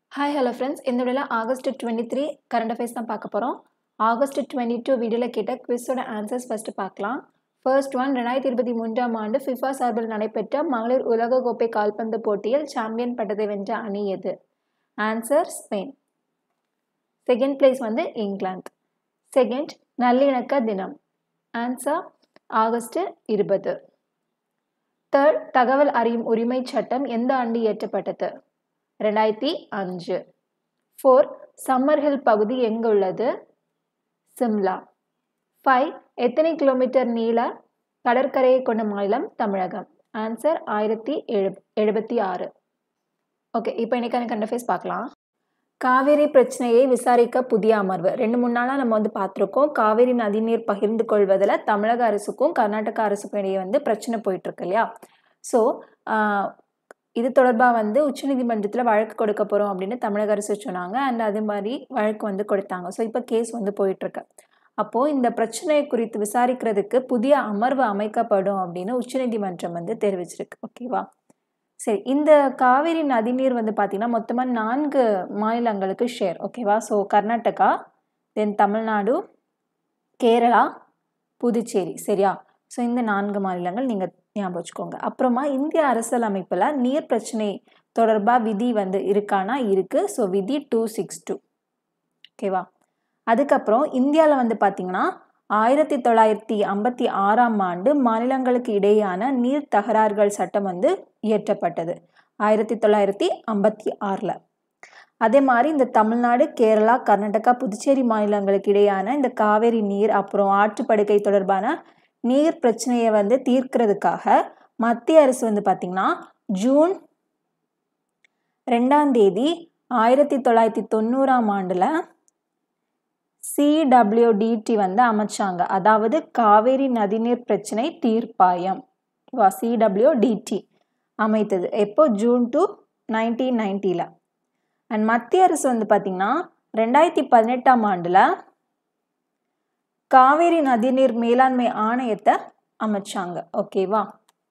hi hello friends இந்த வீடியோவில் August twenty three current affairs தான் பார்க்க போகிறோம் ஆகஸ்ட் டுவெண்ட்டி டூ வீடியோவில் கேட்ட குவிஸோட ஆன்சர்ஸ் ஃபஸ்ட்டு பார்க்கலாம் ஃபர்ஸ்ட் ஒன் ரெண்டாயிரத்தி இருபத்தி மூன்றாம் ஆண்டு ஃபிஃபா சார்பில் நடைபெற்ற மகளிர் உலகக்கோப்பை கால்பந்து போட்டியில் சாம்பியன் பட்டத்தை வென்ற அணி எது ஆன்சர் ஸ்பெயின் செகண்ட் பிளேஸ் வந்து இங்கிலாந்து செகண்ட் நல்லிணக்க தினம் ஆன்சர் ஆகஸ்ட் இருபது தேர்ட் தகவல் அறியும் உரிமை சட்டம் எந்த ஆண்டு இயற்றப்பட்டது ரெண்டாயிரத்தி அஞ்சு ஃபோர் சம்மர் ஹில் பகுதி எங்குள்ளது சிம்லா ஃபைவ் எத்தனை கிலோமீட்டர் நீள கடற்கரையை கொண்ட மாநிலம் தமிழகம் ஆன்சர் ஆயிரத்தி எழு எழுபத்தி ஆறு ஓகே இப்போ இன்னைக்கான கண்டஃபேஸ் பார்க்கலாம் காவேரி பிரச்சனையை விசாரிக்க புதிய அமர்வு ரெண்டு மூணு நாளாக நம்ம வந்து பார்த்துருக்கோம் காவேரி நதிநீர் பகிர்ந்து கொள்வதில் தமிழக அரசுக்கும் கர்நாடகா அரசுக்கும் இடையே வந்து பிரச்சனை போயிட்டுருக்கு இல்லையா ஸோ இது தொடர்பாக வந்து உச்சநீதிமன்றத்தில் வழக்கு கொடுக்க போகிறோம் அப்படின்னு தமிழக அரசு சொன்னாங்க அண்ட் அது மாதிரி வழக்கு வந்து கொடுத்தாங்க ஸோ இப்போ கேஸ் வந்து போயிட்டுருக்கு அப்போது இந்த பிரச்சனை குறித்து விசாரிக்கிறதுக்கு புதிய அமர்வு அமைக்கப்படும் அப்படின்னு உச்சநீதிமன்றம் வந்து தெரிவிச்சிருக்கு ஓகேவா சரி இந்த காவேரி நதிநீர் வந்து பார்த்திங்கன்னா மொத்தமாக நான்கு மாநிலங்களுக்கு ஷேர் ஓகேவா ஸோ கர்நாடகா தென் தமிழ்நாடு கேரளா புதுச்சேரி சரியா ஸோ இந்த நான்கு மாநிலங்கள் நீங்கள் ஞாபகம் வச்சுக்கோங்க அப்புறமா இந்திய அரசியல் அமைப்பில் நீர் பிரச்சனை தொடர்பாக விதி வந்து இருக்கானா இருக்குது ஸோ விதி டூ சிக்ஸ் டூ ஓகேவா அதுக்கப்புறம் இந்தியாவில் வந்து பார்த்திங்கன்னா ஆயிரத்தி தொள்ளாயிரத்தி ஐம்பத்தி ஆறாம் ஆண்டு மாநிலங்களுக்கு இடையேயான நீர் தகராறுகள் சட்டம் வந்து இயற்றப்பட்டது ஆயிரத்தி தொள்ளாயிரத்தி ஐம்பத்தி ஆறில் அதே மாதிரி இந்த தமிழ்நாடு கேரளா கர்நாடகா புதுச்சேரி மாநிலங்களுக்கு இடையான இந்த காவேரி நீர் அப்புறம் ஆற்றுப்படுகை தொடர்பான நீர் பிரச்சனையை வந்து தீர்க்கிறதுக்காக மத்திய அரசு வந்து பார்த்திங்கன்னா ஜூன் ரெண்டாம் தேதி ஆயிரத்தி தொள்ளாயிரத்தி தொண்ணூறாம் ஆண்டில் சிடபிள்யூடிடி வந்து அமைச்சாங்க அதாவது காவேரி நதிநீர் பிரச்சனை தீர்ப்பாயம் சிடபிள்யூடிடி அமைத்தது எப்போ ஜூன் டூ நைன்டீன் நைன்ட்டியில் அண்ட் மத்திய அரசு வந்து பார்த்திங்கன்னா ரெண்டாயிரத்தி பதினெட்டாம் ஆண்டில் காவேரி நதிநீர் மேலாண்மை ஆணையத்தை அமைச்சாங்க ஓகேவா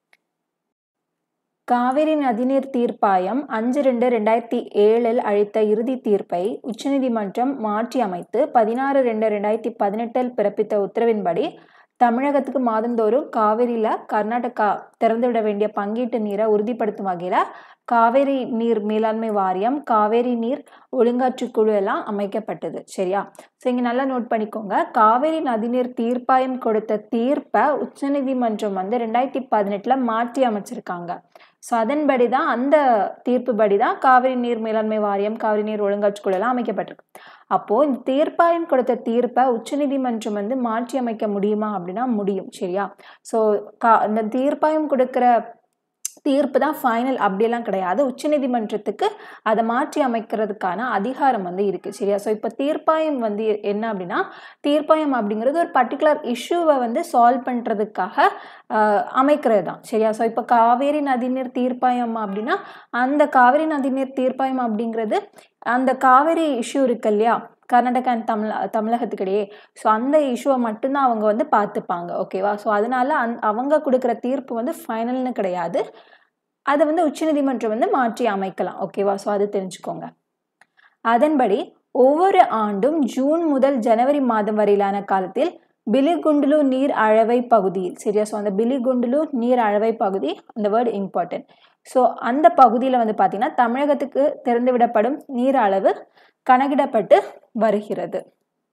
காவேரி நதிநீர் தீர்ப்பாயம் அஞ்சு ரெண்டு ரெண்டாயிரத்தி ஏழில் அளித்த இறுதி தீர்ப்பை உச்சநீதிமன்றம் மாற்றி அமைத்து பதினாறு ரெண்டு ரெண்டாயிரத்தி பதினெட்டில் பிறப்பித்த உத்தரவின்படி தமிழகத்துக்கு மாதந்தோறும் காவேரியில் கர்நாடகா திறந்துவிட வேண்டிய பங்கீட்டு நீரை உறுதிப்படுத்தும் வகையில் காவேரி நீர் மேலாண்மை வாரியம் காவேரி நீர் ஒழுங்காற்று குழு எல்லாம் அமைக்கப்பட்டது சரியா ஸோ இங்கே நல்லா நோட் பண்ணிக்கோங்க காவேரி நதிநீர் தீர்ப்பாயம் கொடுத்த தீர்ப்பை உச்சநீதிமன்றம் வந்து ரெண்டாயிரத்தி பதினெட்டில் மாற்றி அமைச்சிருக்காங்க ஸோ அதன்படி தான் அந்த தீர்ப்புபடி தான் காவிரி நீர் மேலாண்மை வாரியம் காவிரி நீர் ஒழுங்காற்று குழு எல்லாம் அமைக்கப்பட்டிருக்கு அப்போது இந்த தீர்ப்பாயம் கொடுத்த தீர்ப்பை உச்சநீதிமன்றம் வந்து மாற்றி அமைக்க முடியுமா அப்படின்னா முடியும் சரியா ஸோ கா இந்த தீர்ப்பாயம் கொடுக்குற தீர்ப்பு தான் ஃபைனல் அப்படியெல்லாம் கிடையாது உச்சநீதிமன்றத்துக்கு அதை மாற்றி அமைக்கிறதுக்கான அதிகாரம் வந்து இருக்குது சரியா ஸோ இப்போ தீர்ப்பாயம் வந்து என்ன அப்படின்னா தீர்ப்பாயம் அப்படிங்கிறது ஒரு பர்டிகுலர் இஷ்யூவை வந்து சால்வ் பண்ணுறதுக்காக அமைக்கிறது தான் சரியா ஸோ இப்போ காவேரி நதிநீர் தீர்ப்பாயம் அப்படின்னா அந்த காவேரி நதிநீர் தீர்ப்பாயம் அப்படிங்கிறது அந்த காவேரி இஷ்யூ இருக்கு இல்லையா கர்நாடகா அண்ட் தமிழ் தமிழகத்துக்கிடையே ஸோ அந்த இஷ்யூவை மட்டும்தான் அவங்க வந்து பார்த்துப்பாங்க ஓகேவா ஸோ அதனால அந் அவங்க கொடுக்குற தீர்ப்பு வந்து ஃபைனல்னு கிடையாது அதை வந்து உச்சநீதிமன்றம் வந்து மாற்றி அமைக்கலாம் ஓகேவா ஸோ அது தெரிஞ்சுக்கோங்க அதன்படி ஒவ்வொரு ஆண்டும் ஜூன் முதல் ஜனவரி மாதம் வரையிலான காலத்தில் பிலிகுண்டுலு நீர் அழவை பகுதியில் சரியா ஸோ அந்த பிலிகுண்டுலு நீர் அழவை பகுதி அந்த வேர்டு இம்பார்ட்டன்ட் ஸோ அந்த பகுதியில் வந்து பார்த்திங்கன்னா தமிழகத்துக்கு திறந்துவிடப்படும் நீர் அளவு கணக்கிடப்பட்டு வருகிறது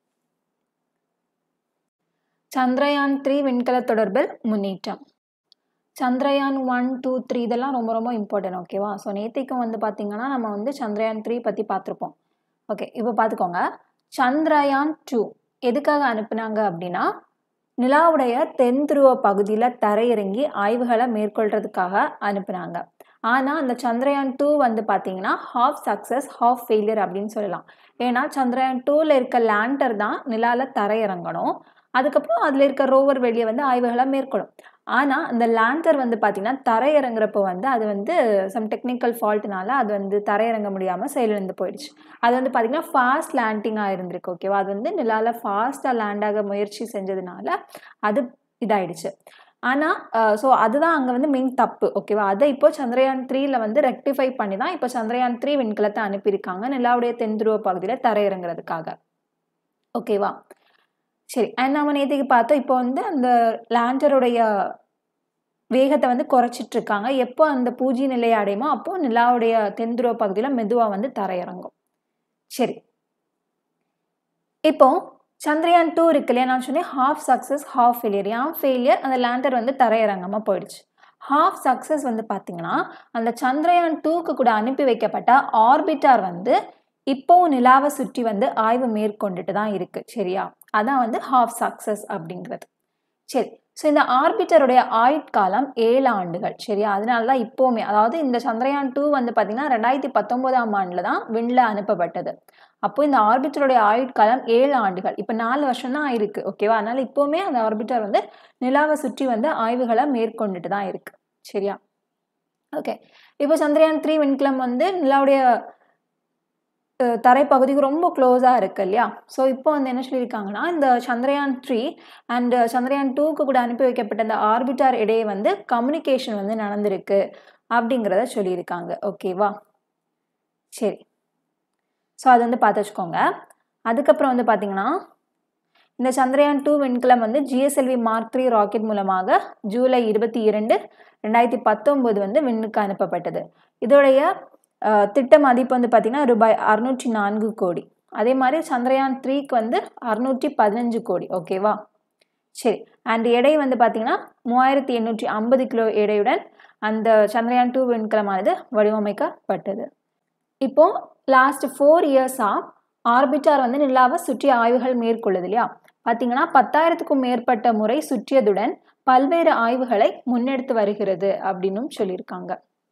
சந்திரயான் த்ரீ விண்கல தொடர்பில் முன்னேற்றம் சந்திரயான் ஒன் டூ த்ரீ இதெல்லாம் ரொம்ப ரொம்ப இம்பார்ட்டன்ட் ஓகேவா ஸோ நேத்திக்கும் வந்து பார்த்திங்கன்னா நம்ம வந்து சந்திரயான் த்ரீ பற்றி பார்த்துருப்போம் ஓகே இப்போ பார்த்துக்கோங்க சந்திரயான் டூ எதுக்காக அனுப்புனாங்க அப்படின்னா நிலாவுடைய தென் துருவ பகுதியில் தரையிறங்கி ஆய்வுகளை மேற்கொள்றதுக்காக அனுப்புனாங்க ஆனால் அந்த சந்திரயான் டூ வந்து பார்த்தீங்கன்னா ஹாஃப் சக்ஸஸ் ஹாஃப் ஃபெயிலியர் அப்படின்னு சொல்லலாம் ஏன்னா சந்திரயான் டூவில் இருக்க லேண்டர் தான் நிலாவில் தரையிறங்கணும் அதுக்கப்புறம் அதில் இருக்க ரோவர் வெளியே வந்து ஆய்வுகளை மேற்கொள்ளும் ஆனால் அந்த லேண்டர் வந்து பார்த்திங்கன்னா தரையிறங்குறப்போ வந்து அது வந்து சம் டெக்னிக்கல் ஃபால்ட்னால அது வந்து தரையிறங்க முடியாமல் செயலிழந்து போயிடுச்சு அது வந்து பார்த்திங்கன்னா ஃபாஸ்ட் லேண்டிங்காக இருந்திருக்கு ஓகேவா அது வந்து நிலாவில் ஃபாஸ்ட்டாக லேண்டாக முயற்சி செஞ்சதுனால அது இதாயிடுச்சு ஆனால் ஸோ அதுதான் அங்கே வந்து மெயின் தப்பு ஓகேவா அதை இப்போ சந்திரயான் த்ரீல வந்து ரெக்டிஃபை பண்ணி தான் இப்போ சந்திரயான் த்ரீ விண்கலத்தை அனுப்பியிருக்காங்க நிலாவுடைய தென்துருவ பகுதியில் தரையிறங்குறதுக்காக ஓகேவா சரி அண்ட் நம்ம நேற்றுக்கு பார்த்தோம் இப்போ வந்து அந்த லேண்டருடைய வேகத்தை வந்து குறைச்சிட்டு இருக்காங்க எப்போ அந்த பூஜ்ய நிலையை அடையுமோ அப்போ நிலாவுடைய தென்துருவ பகுதியில் மெதுவாக வந்து தரையிறங்கும் சரி இப்போ சந்திரயான் டூ இருக்கு இல்லையா நான் சொன்னேன் ஹாஃப் சக்ஸஸ் ஹாஃப் ஃபெயிலியர் ஏன் ஃபெயிலியர் அந்த லேண்டர் வந்து தரையிறங்காமல் போயிடுச்சு ஹாஃப் சக்ஸஸ் வந்து பார்த்தீங்கன்னா அந்த சந்திரயான் டூக்கு கூட அனுப்பி வைக்கப்பட்ட ஆர்பிட்டார் வந்து இப்போவும் நிலாவை சுற்றி வந்து ஆய்வு மேற்கொண்டுட்டு தான் இருக்கு சரியா அதான் வந்து ஹாஃப் சக்ஸஸ் அப்படிங்கிறது சரி ஸோ இந்த ஆர்பிட்டருடைய ஆயுட்காலம் ஏழு ஆண்டுகள் சரியா அதனால தான் இப்போவுமே அதாவது இந்த சந்திரயான் டூ வந்து பார்த்தீங்கன்னா ரெண்டாயிரத்தி பத்தொம்போதாம் ஆண்டில் தான் விண்ணில் அனுப்பப்பட்டது அப்போ இந்த ஆர்பிட்டருடைய ஆயுட்காலம் ஏழு ஆண்டுகள் இப்போ நாலு வருஷம் தான் ஆயிருக்கு ஓகேவா அதனால இப்போவுமே அந்த ஆர்பிட்டர் வந்து நிலாவை சுற்றி வந்து ஆய்வுகளை மேற்கொண்டுட்டு தான் இருக்கு சரியா ஓகே இப்போ சந்திரயான் த்ரீ விண்கலம் வந்து நிலாவுடைய தரைப்பகுதிக்கு ரொம்ப க்ளோஸாக இருக்கு இல்லையா ஸோ இப்போ வந்து என்ன சொல்லியிருக்காங்கன்னா இந்த சந்திரயான் த்ரீ அண்ட் சந்திரயான் டூக்கு கூட அனுப்பி வைக்கப்பட்ட இந்த ஆர்பிட்டார் இடையே வந்து கம்யூனிகேஷன் வந்து நடந்திருக்கு அப்படிங்கிறத சொல்லியிருக்காங்க ஓகேவா சரி ஸோ அது வந்து பார்த்து வச்சுக்கோங்க அதுக்கப்புறம் வந்து பார்த்தீங்கன்னா இந்த சந்திரயான் டூ விண்கலம் வந்து ஜிஎஸ்எல்வி மார்க் த்ரீ ராக்கெட் மூலமாக ஜூலை இருபத்தி இரண்டு ரெண்டாயிரத்தி பத்தொம்போது வந்து விண்ணுக்கு அனுப்பப்பட்டது இதோடைய திட்ட மதிப்பு வந்து பார்த்திங்கன்னா ரூபாய் அறுநூற்றி நான்கு கோடி அதே மாதிரி சந்திரயான் த்ரீக்கு வந்து அறுநூற்றி பதினஞ்சு கோடி ஓகேவா சரி அண்ட் எடை வந்து பார்த்திங்கன்னா மூவாயிரத்தி எண்ணூற்றி ஐம்பது கிலோ எடையுடன் அந்த சந்திரயான் டூ விண்கலமானது வடிவமைக்கப்பட்டது இப்போ லாஸ்ட் ஃபோர் இயர்ஸாக ஆர்பிட்டார் வந்து நிலாவை சுற்றி ஆய்வுகள் மேற்கொள்ளுது இல்லையா பார்த்தீங்கன்னா பத்தாயிரத்துக்கும் மேற்பட்ட முறை சுற்றியதுடன் பல்வேறு ஆய்வுகளை முன்னெடுத்து வருகிறது அப்படின்னும் சொல்லியிருக்காங்க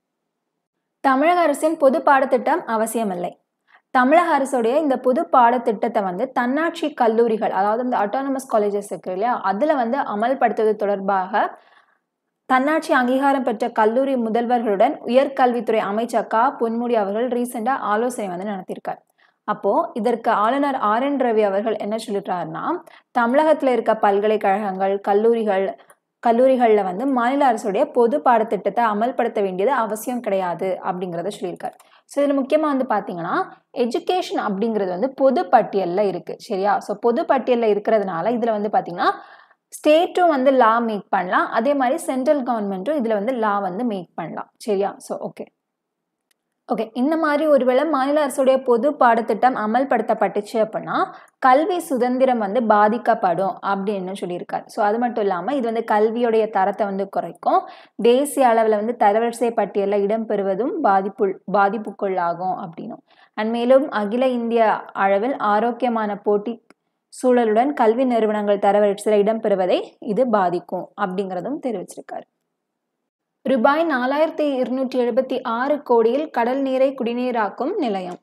தமிழக அரசின் பொது பாடத்திட்டம் அவசியமில்லை தமிழக அரசுடைய இந்த பொது பாடத்திட்டத்தை வந்து தன்னாட்சி கல்லூரிகள் அதாவது இந்த அட்டானமஸ் காலேஜஸ் இருக்கு இல்லையா அதில் வந்து அமல்படுத்துவது தொடர்பாக தன்னாட்சி அங்கீகாரம் பெற்ற கல்லூரி முதல்வர்களுடன் உயர்கல்வித்துறை அமைச்சர் க பொன்முடி அவர்கள் ரீசெண்டாக ஆலோசனை வந்து நடத்தியிருக்கார் அப்போ இதற்கு ஆளுநர் ஆர் என் ரவி அவர்கள் என்ன சொல்லிட்டாருன்னா தமிழகத்தில் இருக்க பல்கலைக்கழகங்கள் கல்லூரிகள் கல்லூரிகளில் வந்து மாநில அரசுடைய பொது பாடத்திட்டத்தை அமல்படுத்த வேண்டியது அவசியம் கிடையாது அப்படிங்கிறத சொல்லியிருக்காரு ஸோ இதில் முக்கியமாக வந்து பார்த்தீங்கன்னா எஜுகேஷன் அப்படிங்கிறது வந்து பொது பட்டியலில் இருக்குது சரியா ஸோ பொது பட்டியலில் இருக்கிறதுனால இதில் வந்து பார்த்தீங்கன்னா ஸ்டேட்டும் வந்து லா மேக் பண்ணலாம் அதே மாதிரி சென்ட்ரல் கவர்மெண்ட்டும் இதில் வந்து லா வந்து மேக் பண்ணலாம் சரியா ஸோ ஓகே ஓகே இந்த மாதிரி ஒருவேளை மாநில அரசுடைய பொது பாடத்திட்டம் அமல்படுத்தப்பட்டுச்சு அப்படின்னா கல்வி சுதந்திரம் வந்து பாதிக்கப்படும் அப்படின்னு சொல்லியிருக்காரு ஸோ அது மட்டும் இல்லாமல் இது வந்து கல்வியுடைய தரத்தை வந்து குறைக்கும் தேசிய அளவில் வந்து தரவரிசை பட்டியலில் இடம்பெறுவதும் பாதிப்பு பாதிப்புக்குள்ளாகும் அப்படின்னும் அண்ட் மேலும் அகில இந்திய அளவில் ஆரோக்கியமான போட்டி சூழலுடன் கல்வி நிறுவனங்கள் தரவரிசையில் இடம்பெறுவதை இது பாதிக்கும் அப்படிங்கிறதும் தெரிவிச்சிருக்காரு ரூபாய் நாலாயிரத்தி இருநூற்றி எழுபத்தி ஆறு கோடியில் கடல் நீரை குடிநீராக்கும் நிலையம்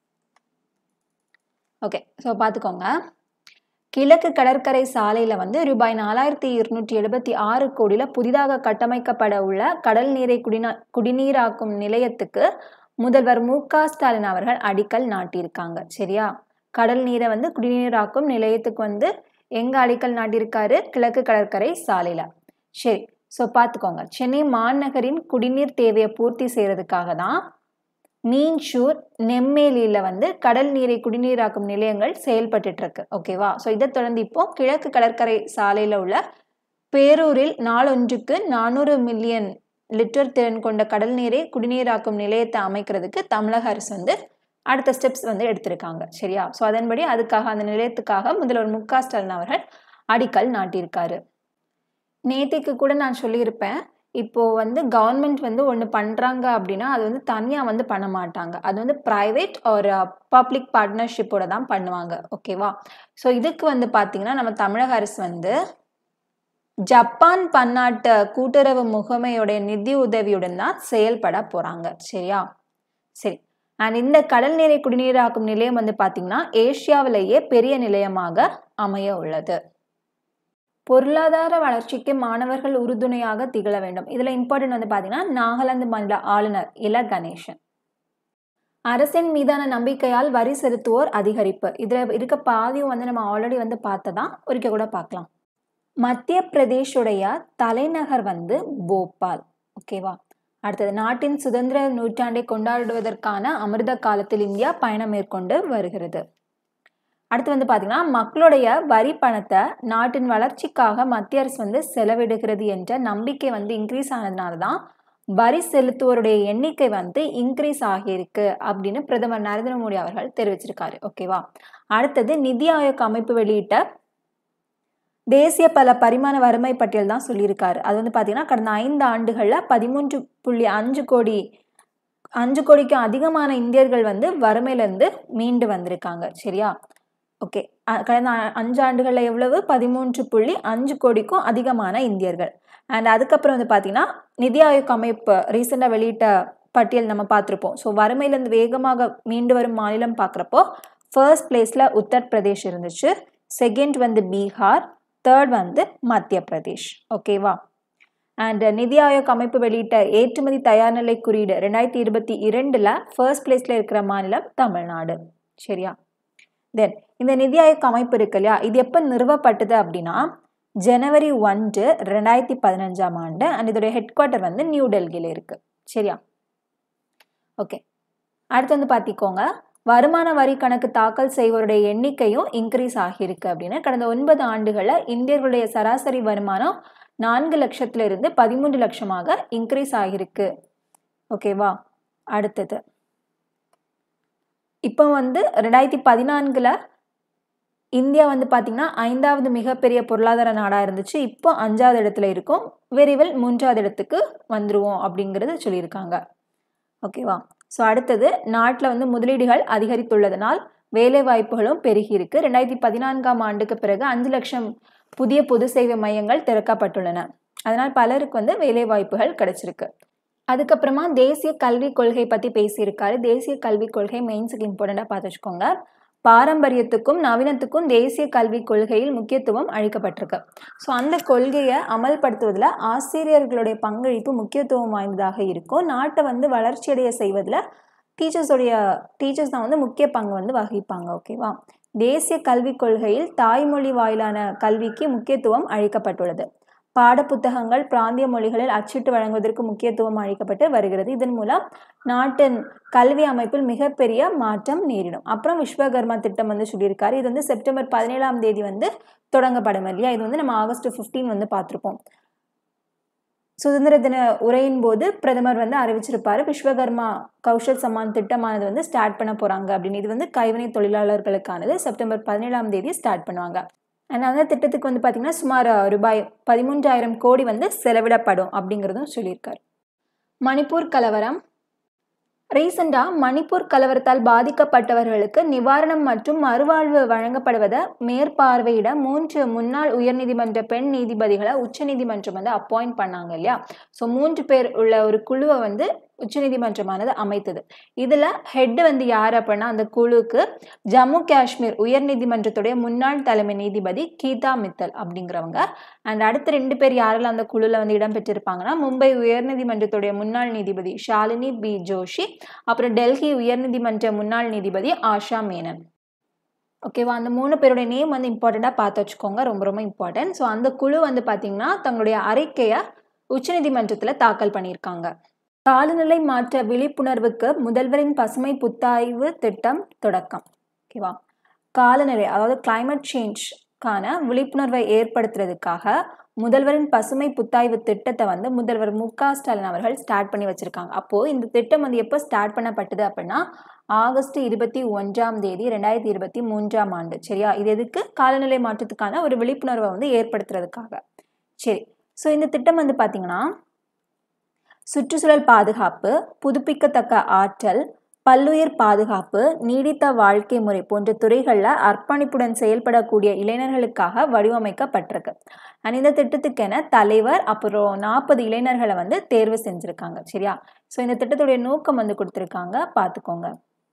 ஓகே ஸோ பார்த்துக்கோங்க கிழக்கு கடற்கரை சாலையில் வந்து ரூபாய் நாலாயிரத்தி இருநூற்றி எழுபத்தி ஆறு கோடியில் புதிதாக கட்டமைக்கப்பட உள்ள கடல் நீரை குடிநா குடிநீராக்கும் நிலையத்துக்கு முதல்வர் மு க ஸ்டாலின் அவர்கள் அடிக்கல் நாட்டியிருக்காங்க சரியா கடல் நீரை வந்து குடிநீராக்கும் நிலையத்துக்கு வந்து எங்கே அடிக்கல் நாட்டியிருக்காரு கிழக்கு கடற்கரை சாலையில் சரி ஸோ பார்த்துக்கோங்க சென்னை மாநகரின் குடிநீர் தேவையை பூர்த்தி செய்கிறதுக்காக தான் மீன்ஷூர் நெம்மேலியில் வந்து கடல் நீரை குடிநீராக்கும் நிலையங்கள் செயல்பட்டு இருக்கு ஓகேவா ஸோ இதை தொடர்ந்து இப்போ கிழக்கு கடற்கரை சாலையில் உள்ள பேரூரில் நாளொன்றுக்கு நானூறு மில்லியன் லிட்டர் திறன் கொண்ட கடல் நீரை குடிநீராக்கும் நிலையத்தை அமைக்கிறதுக்கு தமிழக அரசு வந்து அடுத்த ஸ்டெப்ஸ் வந்து எடுத்திருக்காங்க சரியா ஸோ அதன்படி அதுக்காக அந்த நிலையத்துக்காக முதல்வர் மு க ஸ்டாலின் அவர்கள் அடிக்கல் நாட்டியிருக்காரு நேத்திக்கு கூட நான் சொல்லியிருப்பேன் இப்போது வந்து கவர்மெண்ட் வந்து ஒன்று பண்ணுறாங்க அப்படின்னா அது வந்து தனியாக வந்து பண்ண மாட்டாங்க அது வந்து ப்ரைவேட் ஒரு பப்ளிக் பார்ட்னர்ஷிப்போட தான் பண்ணுவாங்க ஓகேவா ஸோ இதுக்கு வந்து பார்த்திங்கன்னா நம்ம தமிழக அரசு வந்து ஜப்பான் பன்னாட்டு கூட்டுறவு முகமையுடைய நிதி உதவியுடன் தான் செயல்பட போகிறாங்க சரியா சரி அண்ட் இந்த கடல் நீரை குடிநீராக்கும் நிலையம் வந்து பார்த்திங்கன்னா ஏஷியாவிலேயே பெரிய நிலையமாக அமைய உள்ளது பொருளாதார வளர்ச்சிக்கு மாணவர்கள் உறுதுணையாக திகழ வேண்டும் இதில் இம்பார்ட்டன்ட் வந்து பார்த்தீங்கன்னா நாகாலாந்து மாநில ஆளுநர் இல கணேசன் அரசின் மீதான நம்பிக்கையால் வரி செலுத்துவோர் அதிகரிப்பு இதில் இருக்க பாதியும் வந்து நம்ம ஆல்ரெடி வந்து பார்த்ததான் ஒரிக்க கூட பார்க்கலாம் மத்திய பிரதேஷுடைய தலைநகர் வந்து போபால் ஓகேவா அடுத்தது நாட்டின் சுதந்திர நூற்றாண்டை கொண்டாடுவதற்கான அமிர்த காலத்தில் இந்தியா பயணம் மேற்கொண்டு வருகிறது அடுத்து வந்து பார்த்தீங்கன்னா மக்களுடைய வரி பணத்தை நாட்டின் வளர்ச்சிக்காக மத்திய அரசு வந்து செலவிடுகிறது என்ற நம்பிக்கை வந்து இன்க்ரீஸ் ஆனதுனால தான் வரி செலுத்துவோருடைய எண்ணிக்கை வந்து இன்க்ரீஸ் ஆகியிருக்கு அப்படின்னு பிரதமர் நரேந்திர மோடி அவர்கள் தெரிவிச்சிருக்காரு ஓகேவா அடுத்தது நிதி ஆயோக் அமைப்பு வெளியிட்ட தேசிய பல பரிமாண வறுமை பட்டியல் தான் சொல்லியிருக்காரு அது வந்து பார்த்தீங்கன்னா கடந்த ஐந்து ஆண்டுகளில் பதிமூன்று புள்ளி அஞ்சு கோடி அஞ்சு கோடிக்கும் அதிகமான இந்தியர்கள் வந்து வறுமையிலேருந்து மீண்டு வந்திருக்காங்க சரியா ஓகே கடந்த அஞ்சு ஆண்டுகளில் எவ்வளவு பதிமூன்று புள்ளி அஞ்சு கோடிக்கும் அதிகமான இந்தியர்கள் அண்ட் அதுக்கப்புறம் வந்து பார்த்தீங்கன்னா நிதி ஆயோக் அமைப்பு ரீசெண்டாக வெளியிட்ட பட்டியல் நம்ம பார்த்துருப்போம் ஸோ வறுமையிலேருந்து வேகமாக மீண்டு வரும் மாநிலம் பார்க்குறப்போ ஃபர்ஸ்ட் பிளேஸில் உத்தரப்பிரதேஷ் இருந்துச்சு செகண்ட் வந்து பீகார் தேர்ட் வந்து மத்திய பிரதேஷ் ஓகேவா அண்ட் நிதி ஆயோக் அமைப்பு வெளியிட்ட ஏற்றுமதி தயார்நிலை குறியீடு ரெண்டாயிரத்தி இருபத்தி இரண்டில் ஃபர்ஸ்ட் பிளேஸில் இருக்கிற மாநிலம் தமிழ்நாடு சரியா தென் இந்த நிதி ஆயோக் அமைப்பு இருக்கு இல்லையா இது எப்போ நிறுவப்பட்டது அப்படின்னா ஜனவரி ஒன்று ரெண்டாயிரத்தி பதினஞ்சாம் ஆண்டு அண்ட் இதோடைய ஹெட் குவார்ட்டர் வந்து நியூ டெல்லியில் இருக்கு சரியா ஓகே அடுத்து வந்து பார்த்திக்கோங்க வருமான வரி கணக்கு தாக்கல் செய்வோருடைய எண்ணிக்கையும் இன்க்ரீஸ் ஆகியிருக்கு அப்படின்னு கடந்த ஒன்பது ஆண்டுகளில் இந்தியர்களுடைய சராசரி வருமானம் நான்கு லட்சத்துல இருந்து பதிமூன்று லட்சமாக இன்க்ரீஸ் ஆகியிருக்கு ஓகேவா அடுத்தது இப்போ வந்து ரெண்டாயிரத்தி பதினான்குல இந்தியா வந்து பார்த்திங்கன்னா ஐந்தாவது மிகப்பெரிய பொருளாதார நாடாக இருந்துச்சு இப்போ அஞ்சாவது இடத்துல இருக்கும் விரைவில் மூன்றாவது இடத்துக்கு வந்துருவோம் அப்படிங்கிறது சொல்லியிருக்காங்க ஓகேவா ஸோ அடுத்தது நாட்டில் வந்து முதலீடுகள் அதிகரித்துள்ளதனால் வேலை வாய்ப்புகளும் பெருகி இருக்கு ரெண்டாயிரத்தி பதினான்காம் ஆண்டுக்கு பிறகு அஞ்சு லட்சம் புதிய பொது சேவை மையங்கள் திறக்கப்பட்டுள்ளன அதனால் பலருக்கு வந்து வேலை வாய்ப்புகள் கிடைச்சிருக்கு அதுக்கப்புறமா தேசிய கல்விக் கொள்கை பற்றி பேசியிருக்காரு தேசிய கல்விக் கொள்கை மெயின்ஸுக்கு இம்பார்ட்டண்ட்டாக பார்த்து வச்சுக்கோங்க பாரம்பரியத்துக்கும் நவீனத்துக்கும் தேசிய கல்விக் கொள்கையில் முக்கியத்துவம் அளிக்கப்பட்டிருக்கு ஸோ அந்த கொள்கையை அமல்படுத்துவதில் ஆசிரியர்களுடைய பங்களிப்பு முக்கியத்துவம் வாய்ந்ததாக இருக்கும் நாட்டை வந்து வளர்ச்சியடைய செய்வதில் டீச்சர்ஸோடைய டீச்சர்ஸ் தான் வந்து முக்கிய பங்கு வந்து வகிப்பாங்க ஓகேவா தேசிய கல்விக் கொள்கையில் தாய்மொழி வாயிலான கல்விக்கு முக்கியத்துவம் அளிக்கப்பட்டுள்ளது பாடப்புத்தகங்கள் பிராந்திய மொழிகளில் அச்சிட்டு வழங்குவதற்கு முக்கியத்துவம் அளிக்கப்பட்டு வருகிறது இதன் மூலம் நாட்டின் கல்வி அமைப்பில் மிகப்பெரிய மாற்றம் நேரிடும் அப்புறம் விஸ்வகர்மா திட்டம் வந்து சொல்லியிருக்காரு இது வந்து செப்டம்பர் பதினேழாம் தேதி வந்து தொடங்கப்படும் இல்லையா இது வந்து நம்ம ஆகஸ்ட் ஃபிஃப்டீன் வந்து பார்த்துருப்போம் சுதந்திர தின உரையின் போது பிரதமர் வந்து அறிவிச்சிருப்பாரு விஸ்வகர்மா கௌஷல் சம்மான் திட்டமானது வந்து ஸ்டார்ட் பண்ண போறாங்க அப்படின்னு இது வந்து கைவினை தொழிலாளர்களுக்கானது செப்டம்பர் பதினேழாம் தேதி ஸ்டார்ட் பண்ணுவாங்க அண்ட் அந்த திட்டத்துக்கு வந்து பார்த்தீங்கன்னா சுமார் ரூபாய் பதிமூன்றாயிரம் கோடி வந்து செலவிடப்படும் அப்படிங்கிறதும் சொல்லியிருக்காரு மணிப்பூர் கலவரம் ரீசெண்டாக மணிப்பூர் கலவரத்தால் பாதிக்கப்பட்டவர்களுக்கு நிவாரணம் மற்றும் மறுவாழ்வு வழங்கப்படுவதை மேற்பார்வையிட மூன்று முன்னாள் உயர்நீதிமன்ற பெண் நீதிபதிகளை உச்சநீதிமன்றம் வந்து அப்பாயிண்ட் பண்ணாங்க இல்லையா ஸோ மூன்று பேர் உள்ள ஒரு குழுவை வந்து உச்சநீதிமன்றமானது அமைத்தது இதில் ஹெட் வந்து யார் அப்படின்னா அந்த குழுவுக்கு ஜம்மு காஷ்மீர் உயர்நீதிமன்றத்துடைய முன்னாள் தலைமை நீதிபதி கீதா மித்தல் அப்படிங்கிறவங்க அண்ட் அடுத்த ரெண்டு பேர் யாரெல்லாம் அந்த குழுவில் வந்து இடம்பெற்றிருப்பாங்கன்னா மும்பை உயர்நீதிமன்றத்துடைய முன்னாள் நீதிபதி ஷாலினி பி ஜோஷி அப்புறம் டெல்லி உயர்நீதிமன்ற முன்னாள் நீதிபதி ஆஷா மேனன் ஓகேவா அந்த மூணு பேருடைய நேம் வந்து இம்பார்ட்டண்ட்டாக பார்த்து வச்சுக்கோங்க ரொம்ப ரொம்ப இம்பார்ட்டன்ட் ஸோ அந்த குழு வந்து பார்த்திங்கன்னா தங்களுடைய அறிக்கையை உச்சநீதிமன்றத்தில் தாக்கல் பண்ணியிருக்காங்க காலநிலை மாற்ற விழிப்புணர்வுக்கு முதல்வரின் பசுமை புத்தாய்வு திட்டம் தொடக்கம் ஓகேவா காலநிலை அதாவது கிளைமேட் சேஞ்ச்க்கான விழிப்புணர்வை ஏற்படுத்துறதுக்காக முதல்வரின் பசுமை புத்தாய்வு திட்டத்தை வந்து முதல்வர் மு க ஸ்டாலின் அவர்கள் ஸ்டார்ட் பண்ணி வச்சிருக்காங்க அப்போது இந்த திட்டம் வந்து எப்போ ஸ்டார்ட் பண்ணப்பட்டது அப்படின்னா ஆகஸ்ட் இருபத்தி ஒன்றாம் தேதி ரெண்டாயிரத்தி இருபத்தி மூன்றாம் ஆண்டு சரியா இது எதுக்கு காலநிலை மாற்றத்துக்கான ஒரு விழிப்புணர்வை வந்து ஏற்படுத்துறதுக்காக சரி ஸோ இந்த திட்டம் வந்து பார்த்தீங்கன்னா சுற்றுச்சூழல் பாதுகாப்பு புதுப்பிக்கத்தக்க ஆற்றல் பல்லுயிர் பாதுகாப்பு நீடித்த வாழ்க்கை முறை போன்ற துறைகளில் அர்ப்பணிப்புடன் செயல்படக்கூடிய இளைஞர்களுக்காக வடிவமைக்கப்பட்டிருக்கு அண்ட் இந்த திட்டத்துக்கென தலைவர் அப்புறம் நாற்பது இளைஞர்களை வந்து தேர்வு செஞ்சுருக்காங்க சரியா ஸோ இந்த திட்டத்துடைய நோக்கம் வந்து கொடுத்துருக்காங்க பார்த்துக்கோங்க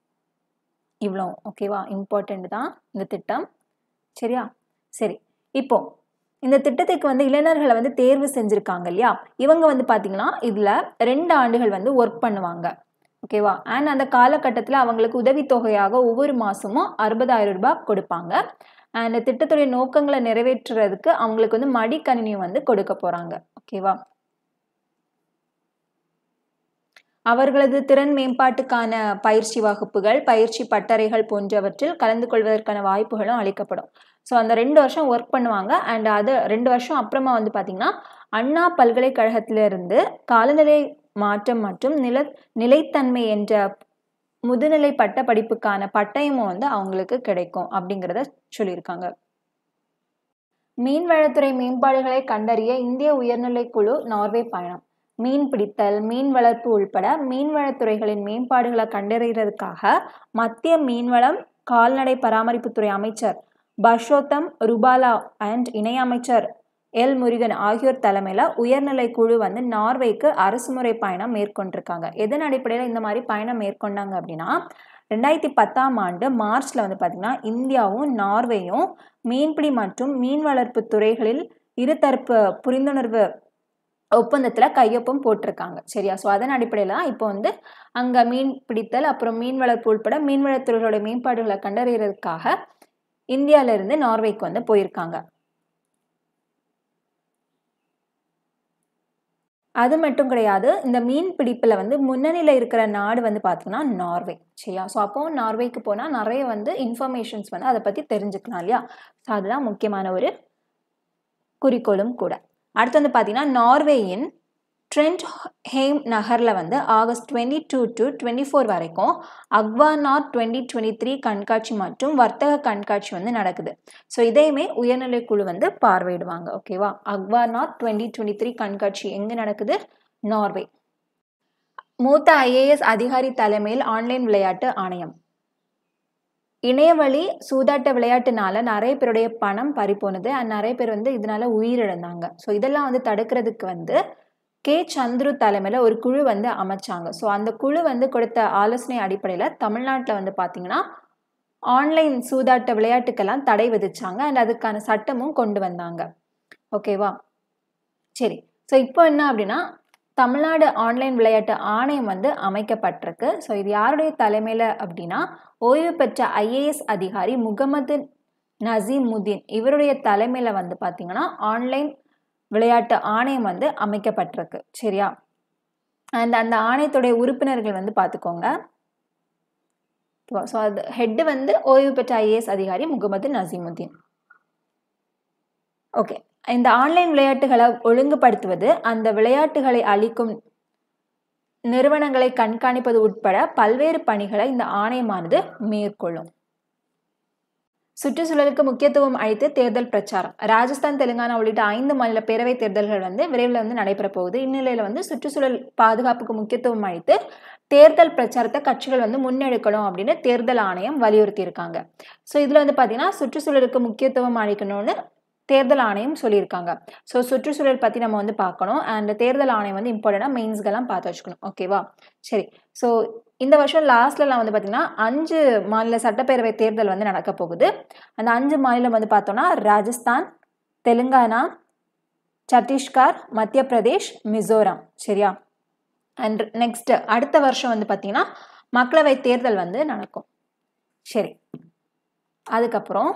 இவ்வளோ ஓகேவா இம்பார்ட்டண்ட் தான் இந்த திட்டம் சரியா சரி இப்போ இந்த திட்டத்துக்கு வந்து இளைஞர்களை வந்து தேர்வு செஞ்சுருக்காங்க இல்லையா இவங்க வந்து பார்த்தீங்கன்னா இதில் ரெண்டு ஆண்டுகள் வந்து ஒர்க் பண்ணுவாங்க ஓகேவா அண்ட் அந்த காலகட்டத்தில் அவங்களுக்கு உதவித்தொகையாக ஒவ்வொரு மாதமும் அறுபதாயிரம் ரூபாய் கொடுப்பாங்க அண்ட் திட்டத்துடைய நோக்கங்களை நிறைவேற்றுறதுக்கு அவங்களுக்கு வந்து மடிக்கணினியும் வந்து கொடுக்க போகிறாங்க ஓகேவா அவர்களது திறன் மேம்பாட்டுக்கான பயிற்சி வகுப்புகள் பயிற்சி பட்டறைகள் போன்றவற்றில் கலந்து கொள்வதற்கான வாய்ப்புகளும் அளிக்கப்படும் ஸோ அந்த ரெண்டு வருஷம் ஒர்க் பண்ணுவாங்க அண்ட் அது ரெண்டு வருஷம் அப்புறமா வந்து பார்த்திங்கன்னா அண்ணா பல்கலைக்கழகத்திலிருந்து காலநிலை மாற்றம் மற்றும் நில நிலைத்தன்மை என்ற முதுநிலை பட்ட படிப்புக்கான பட்டயமும் வந்து அவங்களுக்கு கிடைக்கும் அப்படிங்கிறத சொல்லியிருக்காங்க மீன்வளத்துறை மேம்பாடுகளை கண்டறிய இந்திய உயர்நிலை குழு நார்வே பயணம் மீன் பிடித்தல் மீன் வளர்ப்பு உள்பட மீன்வளத்துறைகளின் மேம்பாடுகளை கண்டறிகிறதுக்காக மத்திய மீன்வளம் கால்நடை பராமரிப்புத்துறை அமைச்சர் பர்ஷோத்தம் ருபாலா அண்ட் இணையமைச்சர் எல் முருகன் ஆகியோர் தலைமையில் உயர்நிலை குழு வந்து நார்வேக்கு அரசுமுறை பயணம் மேற்கொண்டிருக்காங்க எதன் அடிப்படையில் இந்த மாதிரி பயணம் மேற்கொண்டாங்க அப்படின்னா ரெண்டாயிரத்தி பத்தாம் ஆண்டு மார்ச்ல வந்து பார்த்திங்கன்னா இந்தியாவும் நார்வேயும் மீன்பிடி மற்றும் மீன் வளர்ப்பு துறைகளில் இருதரப்பு புரிந்துணர்வு ஒப்பந்தத்தில் கையொப்பம் போட்டிருக்காங்க சரியா ஸோ அதன் அடிப்படையில் தான் இப்போ வந்து அங்கே மீன் பிடித்தல் அப்புறம் மீன் வளர்ப்பு உள்பட மீன்வளத்துறைகளோட மேம்பாடுகளை கண்டறியறதுக்காக இந்தியாவிலிருந்து நார்வேக்கு வந்து போயிருக்காங்க அது மட்டும் கிடையாது இந்த மீன் பிடிப்பில் வந்து முன்னணியில் இருக்கிற நாடு வந்து பார்த்தீங்கன்னா நார்வே சரியா ஸோ அப்போ நார்வேக்கு போனால் நிறைய வந்து இன்ஃபர்மேஷன்ஸ் வந்து அதை பற்றி தெரிஞ்சுக்கலாம் இல்லையா ஸோ அதுதான் முக்கியமான ஒரு குறிக்கோளும் கூட அடுத்து வந்து பார்த்தீங்கன்னா நார்வேயின் ட்ரெண்ட் ஹேம் நகரில் வந்து August twenty two to twenty four வரைக்கும் அக்வானார் டுவெண்ட்டி டுவெண்ட்டி த்ரீ கண்காட்சி மற்றும் வர்த்தக கண்காட்சி வந்து நடக்குது ஸோ இதையுமே உயர்நிலை குழு வந்து பார்வையிடுவாங்க ஓகேவா அக்வானார் டுவெண்ட்டி டுவெண்ட்டி த்ரீ கண்காட்சி எங்கே நடக்குது நார்வே மூத்த ஐஏஎஸ் அதிகாரி தலைமையில் ஆன்லைன் விளையாட்டு ஆணையம் இணையவழி சூதாட்ட விளையாட்டுனால நிறைய பேருடைய பணம் பறிப்போனது அண்ட் நிறைய பேர் வந்து இதனால உயிரிழந்தாங்க ஸோ இதெல்லாம் வந்து தடுக்கிறதுக்கு வந்து கே சந்துரு தலைமையில் ஒரு குழு வந்து அமைச்சாங்க ஸோ அந்த குழு வந்து கொடுத்த ஆலோசனை அடிப்படையில் தமிழ்நாட்டில் வந்து பார்த்தீங்கன்னா ஆன்லைன் சூதாட்ட விளையாட்டுக்கெல்லாம் தடை விதிச்சாங்க அண்ட் அதுக்கான சட்டமும் கொண்டு வந்தாங்க ஓகேவா சரி ஸோ இப்போ என்ன அப்படின்னா தமிழ்நாடு ஆன்லைன் விளையாட்டு ஆணையம் வந்து அமைக்கப்பட்டிருக்கு ஸோ இது யாருடைய தலைமையில் அப்படின்னா ஓய்வு பெற்ற ஐஏஎஸ் அதிகாரி முகமது நசீமுதீன் இவருடைய தலைமையில் வந்து பார்த்தீங்கன்னா ஆன்லைன் விளையாட்டு ஆணையம் வந்து அமைக்கப்பட்டிருக்கு சரியா அண்ட் அந்த ஆணையத்துடைய உறுப்பினர்கள் வந்து பார்த்துக்கோங்க ஸோ அது ஹெட்டு வந்து ஓய்வு பெற்ற ஐஏஎஸ் அதிகாரி முகமது நசீமுதீன் ஓகே இந்த ஆன்லைன் விளையாட்டுகளை ஒழுங்குபடுத்துவது அந்த விளையாட்டுகளை அளிக்கும் நிறுவனங்களை கண்காணிப்பது உட்பட பல்வேறு பணிகளை இந்த ஆணையமானது மேற்கொள்ளும் சுற்றுச்சூழலுக்கு முக்கியத்துவம் அளித்து தேர்தல் பிரச்சாரம் ராஜஸ்தான் தெலுங்கானா உள்ளிட்ட ஐந்து மாநில பேரவைத் தேர்தல்கள் வந்து விரைவில் வந்து நடைபெற போகுது இந்நிலையில் வந்து சுற்றுச்சூழல் பாதுகாப்புக்கு முக்கியத்துவம் அளித்து தேர்தல் பிரச்சாரத்தை கட்சிகள் வந்து முன்னெடுக்கணும் அப்படின்னு தேர்தல் ஆணையம் வலியுறுத்தி இருக்காங்க ஸோ இதில் வந்து பார்த்தீங்கன்னா சுற்றுச்சூழலுக்கு முக்கியத்துவம் அளிக்கணும்னு தேர்தல் ஆணையம் சொல்லியிருக்காங்க ஸோ சுற்றுச்சூழல் பற்றி நம்ம வந்து பார்க்கணும் அண்ட் தேர்தல் ஆணையம் வந்து இம்பார்ட்டண்டாக மெயின்ஸ்கெல்லாம் பார்த்து வச்சுக்கணும் ஓகேவா சரி ஸோ இந்த வருஷம் லாஸ்ட்லலாம் வந்து பார்த்திங்கன்னா அஞ்சு மாநில சட்டப்பேரவை தேர்தல் வந்து நடக்க போகுது அந்த அஞ்சு மாநிலம் வந்து பார்த்தோன்னா ராஜஸ்தான் தெலுங்கானா சத்தீஸ்கர் மத்திய பிரதேஷ் மிசோரம் சரியா அண்ட் நெக்ஸ்ட் அடுத்த வருஷம் வந்து பார்த்திங்கன்னா மக்களவை தேர்தல் வந்து நடக்கும் சரி அதுக்கப்புறம்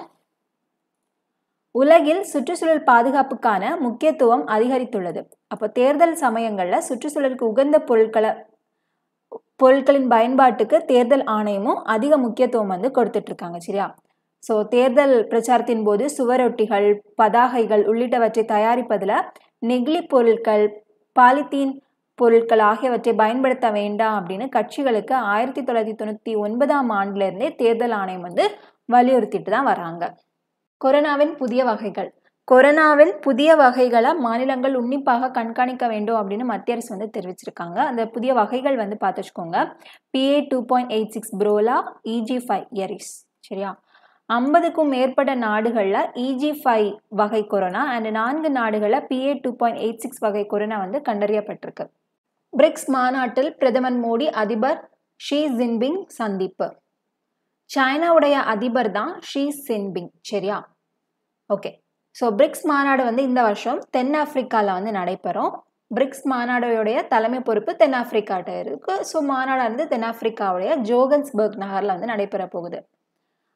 உலகில் சுற்றுச்சூழல் பாதுகாப்புக்கான முக்கியத்துவம் அதிகரித்துள்ளது அப்போ தேர்தல் சமயங்களில் சுற்றுச்சூழலுக்கு உகந்த பொருட்களை பொருட்களின் பயன்பாட்டுக்கு தேர்தல் ஆணையமும் அதிக முக்கியத்துவம் வந்து கொடுத்துட்ருக்காங்க சரியா ஸோ தேர்தல் பிரச்சாரத்தின் போது சுவரொட்டிகள் பதாகைகள் உள்ளிட்டவற்றை தயாரிப்பதில் நெகிழி பொருட்கள் பாலித்தீன் பொருட்கள் ஆகியவற்றை பயன்படுத்த வேண்டாம் அப்படின்னு கட்சிகளுக்கு ஆயிரத்தி தொள்ளாயிரத்தி தொண்ணூற்றி ஒன்பதாம் ஆண்டுலேருந்தே தேர்தல் ஆணையம் வந்து வலியுறுத்திட்டு தான் வராங்க கொரோனாவின் புதிய வகைகள் கொரோனாவின் புதிய வகைகளை மாநிலங்கள் உன்னிப்பாக கண்காணிக்க வேண்டும் அப்படின்னு மத்திய அரசு வந்து தெரிவிச்சிருக்காங்க அந்த புதிய வகைகள் வந்து பார்த்து வச்சுக்கோங்க BA two point eight six Pirola EG five Eris சரியா ஐம்பதுக்கும் மேற்பட்ட நாடுகளில் இஜி ஃபைவ் வகை கொரோனா அண்ட் நான்கு நாடுகளில் BA two point eight six வகை கொரோனா வந்து கண்டறியப்பட்டிருக்கு பிரிக்ஸ் மாநாட்டில் பிரதமர் மோடி அதிபர் ஷி ஜின்பிங் சந்திப்பு சைனாவுடைய அதிபர் தான் ஷி சின்பிங் சரியா ஓகே ஸோ பிரிக்ஸ் மாநாடு வந்து இந்த வருஷம் தென்னாப்பிரிக்காவில் வந்து நடைபெறும் பிரிக்ஸ் மாநாடுடைய தலைமை பொறுப்பு தென்னாப்பிரிக்காட்ட இருக்குது ஸோ மாநாடு வந்து தென்னாப்பிரிக்காவுடைய ஜோகன்ஸ்பர்க் நகரில் வந்து நடைபெற போகுது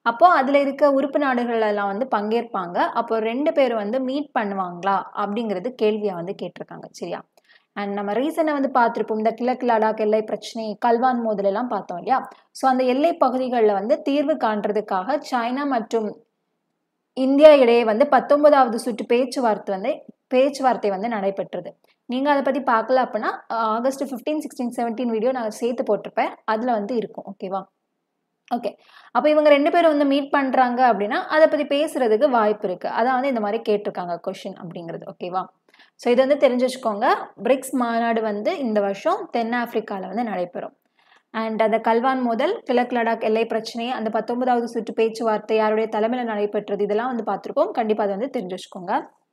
அப்போது அதில் இருக்க உறுப்பு நாடுகள் எல்லாம் வந்து பங்கேற்பாங்க அப்போ ரெண்டு பேரும் வந்து மீட் பண்ணுவாங்களா அப்படிங்கிறது கேள்வியாக வந்து கேட்டிருக்காங்க சரியா அண்ட் நம்ம ரீசனை வந்து பார்த்துருப்போம் இந்த கிழக்கு லடாக் எல்லை பிரச்சனை கல்வான் மோதல் எல்லாம் பார்த்தோம் இல்லையா ஸோ அந்த எல்லை பகுதிகளில் வந்து தீர்வு காண்றதுக்காக சைனா மற்றும் இந்தியா இடையே வந்து பத்தொன்பதாவது சுற்று பேச்சுவார்த்தை வந்து பேச்சுவார்த்தை வந்து நடைபெற்றது நீங்கள் அதை பற்றி பார்க்கல அப்படின்னா August fifteen sixteen seventeen video நான் சேர்த்து போட்டிருப்பேன் அதில் வந்து இருக்கும் ஓகேவா ஓகே அப்போ இவங்க ரெண்டு பேரும் வந்து மீட் பண்ணுறாங்க அப்படின்னா அதை பற்றி பேசுறதுக்கு வாய்ப்பு இருக்குது அதான் வந்து இந்த மாதிரி கேட்டிருக்காங்க கொஷின் அப்படிங்கிறது ஓகேவா ஸோ இது வந்து தெரிஞ்சு வச்சுக்கோங்க பிரிக்ஸ் மாநாடு வந்து இந்த வருஷம் தென்னாப்பிரிக்காவில் வந்து நடைபெறும் அண்ட் அந்த கல்வான் மோதல் கிழக்கு லடாக் எல்லை பிரச்சனை அந்த பத்தொன்பதாவது சுற்று பேச்சுவார்த்தை யாருடைய தலைமையில் நடைபெற்றது இதெல்லாம் வந்து பார்த்துருக்கோம் கண்டிப்பாக அதை வந்து தெரிஞ்சு வச்சுக்கோங்க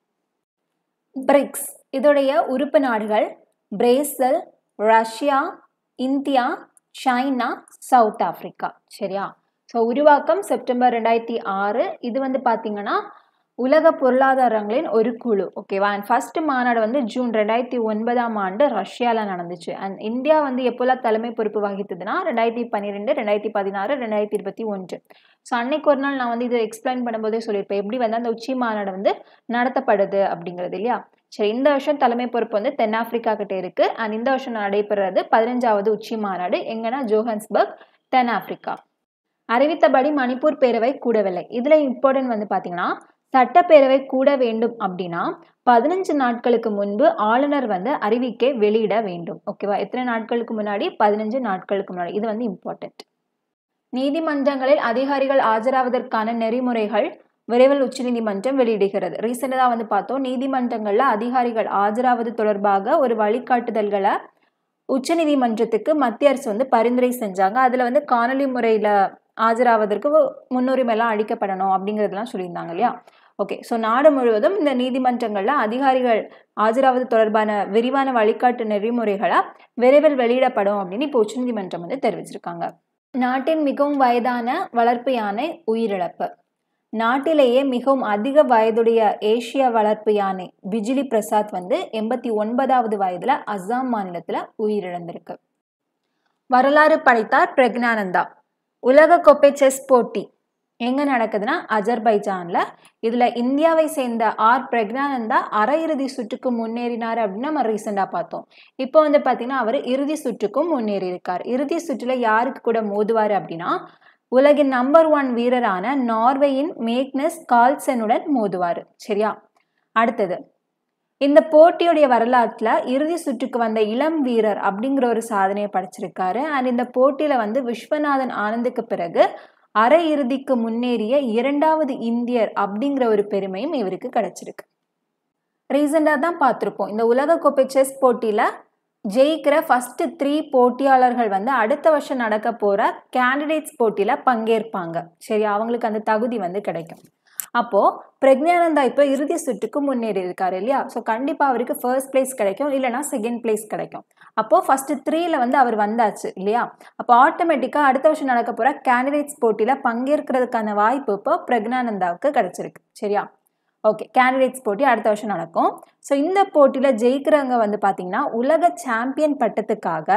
பிரிக்ஸ் இதோடைய உறுப்பு நாடுகள் Brazil Russia India China South Africa சரியா ஸோ உருவாக்கம் செப்டம்பர் ரெண்டாயிரத்தி ஆறு இது வந்து பார்த்தீங்கன்னா உலக பொருளாதாரங்களின் ஒரு குழு ஓகேவா அண்ட் ஃபர்ஸ்ட் மாநாடு வந்து ஜூன் ரெண்டாயிரத்தி ஒன்பதாம் ஆண்டு ரஷ்யாவில் நடந்துச்சு அண்ட் இந்தியா வந்து எப்போல்லாம் தலைமை பொறுப்பு வகித்ததுன்னா ரெண்டாயிரத்தி பன்னிரெண்டு ரெண்டாயிரத்தி பதினாறு ரெண்டாயிரத்தி இருபத்தி ஒன்று ஸோ அன்னைக்கு ஒரு நாள் நான் வந்து இது எக்ஸ்பிளைன் பண்ணும்போதே சொல்லியிருப்பேன் எப்படி வந்து அந்த உச்சி மாநாடு வந்து நடத்தப்படுது அப்படிங்கிறது இல்லையா சரி இந்த வருஷம் தலைமை பொறுப்பு வந்து தென்னாப்பிரிக்கா கிட்ட இருக்கு அண்ட் இந்த வருஷம் நடைபெறுறது பதினஞ்சாவது உச்சி மாநாடு எங்கன்னா ஜோஹன்ஸ்பர்க் தென்னாப்பிரிக்கா அறிவித்தபடி மணிப்பூர் பேரவை கூடவில்லை இதில் இம்பார்ட்டன்ட் வந்து பார்த்தீங்கன்னா சட்டப்பேரவை கூட வேண்டும் அப்படின்னா பதினஞ்சு நாட்களுக்கு முன்பு ஆளுநர் வந்து அறிவிக்கை வெளியிட வேண்டும் ஓகேவா எத்தனை நாட்களுக்கு முன்னாடி பதினஞ்சு நாட்களுக்கு முன்னாடி இது வந்து இம்பார்ட்டன்ட் நீதிமன்றங்களில் அதிகாரிகள் ஆஜராவதற்கான நெறிமுறைகள் விரைவில் உச்சநீதிமன்றம் வெளியிடுகிறது ரீசெண்டாக வந்து பார்த்தோம் நீதிமன்றங்களில் அதிகாரிகள் ஆஜராவது தொடர்பாக ஒரு வழிகாட்டுதல்களை உச்சநீதிமன்றத்துக்கு மத்திய அரசு வந்து பரிந்துரை செஞ்சாங்க அதில் வந்து காணொலி முறையில் ஆஜராவதற்கு முன்னுரிமைலாம் அளிக்கப்படணும் அப்படிங்கிறதுலாம் சொல்லியிருந்தாங்க இல்லையா ஓகே ஸோ நாடு முழுவதும் இந்த நீதிமன்றங்களில் அதிகாரிகள் ஆஜராவது தொடர்பான விரிவான வழிகாட்டு நெறிமுறைகளை விரைவில் வெளியிடப்படும் அப்படின்னு இப்போ உச்சநீதிமன்றம் வந்து தெரிவிச்சிருக்காங்க நாட்டின் மிகவும் வயதான வளர்ப்பு யானை உயிரிழப்பு நாட்டிலேயே மிகவும் அதிக வயதுடைய ஏசிய வளர்ப்பு யானை பிஜிலி பிரசாத் வந்து எண்பத்தி ஒன்பதாவது வயதுல அஸ்ஸாம் மாநிலத்துல உயிரிழந்திருக்கு வரலாறு படைத்தார் பிரக்னானந்தா உலக கோப்பை செஸ் போட்டி எங்க நடக்குதுன்னா அஜர்பைஜான்ல இதுல இந்தியாவை சேர்ந்த ஆர் பிரக்னானந்தா அரையிறுதி சுற்றுக்கு முன்னேறினார் அப்படின்னு நம்ம ரீசெண்டா பார்த்தோம் இப்போ வந்து பாத்தீங்கன்னா அவர் இறுதி சுற்றுக்கும் முன்னேறி இருக்கார் இறுதி சுற்றுல யாருக்கு கூட மோதுவார் அப்படின்னா உலகின் நம்பர் ஒன் வீரரான நார்வேயின் மேக்னஸ் கால்சனுடன் மோதுவார் சரியா அடுத்தது இந்த போட்டியுடைய வரலாற்றில் இறுதி சுற்றுக்கு வந்த இளம் வீரர் அப்படிங்கிற ஒரு சாதனையை படைச்சிருக்காரு அண்ட் இந்த போட்டியில் வந்து விஸ்வநாதன் ஆனந்துக்கு பிறகு அரை இறுதிக்கு முன்னேறிய இரண்டாவது இந்தியர் அப்படிங்கிற ஒரு பெருமையும் இவருக்கு கிடைச்சிருக்கு ரீசெண்டாக தான் பார்த்துருப்போம் இந்த உலகக்கோப்பை செஸ் போட்டியில் ஜெயிக்கிற ஃபஸ்ட்டு த்ரீ போட்டியாளர்கள் வந்து அடுத்த வருஷம் நடக்க போகிற கேண்டிடேட்ஸ் போட்டியில் பங்கேற்பாங்க சரி அவங்களுக்கு அந்த தகுதி வந்து கிடைக்கும் அப்போது பிரக்ஞானந்தா இப்போ இறுதி சுற்றுக்கு முன்னேறி இருக்காரு இல்லையா ஸோ கண்டிப்பாக அவருக்கு ஃபர்ஸ்ட் பிளேஸ் கிடைக்கும் இல்லைனா செகண்ட் பிளேஸ் கிடைக்கும் அப்போது ஃபஸ்ட்டு த்ரீல வந்து அவர் வந்தாச்சு இல்லையா அப்போ ஆட்டோமேட்டிக்காக அடுத்த வருஷம் நடக்க போகிற கேண்டிடேட்ஸ் போட்டியில் பங்கேற்கிறதுக்கான வாய்ப்பு இப்போ பிரக்ஞானந்தாவுக்கு கிடைச்சிருக்கு சரியா ஓகே கேண்டிடேட்ஸ் போட்டி அடுத்த வருஷம் நடக்கும் ஸோ இந்த போட்டியில் ஜெயிக்கிறவங்க வந்து பார்த்தீங்கன்னா உலக சாம்பியன் பட்டத்துக்காக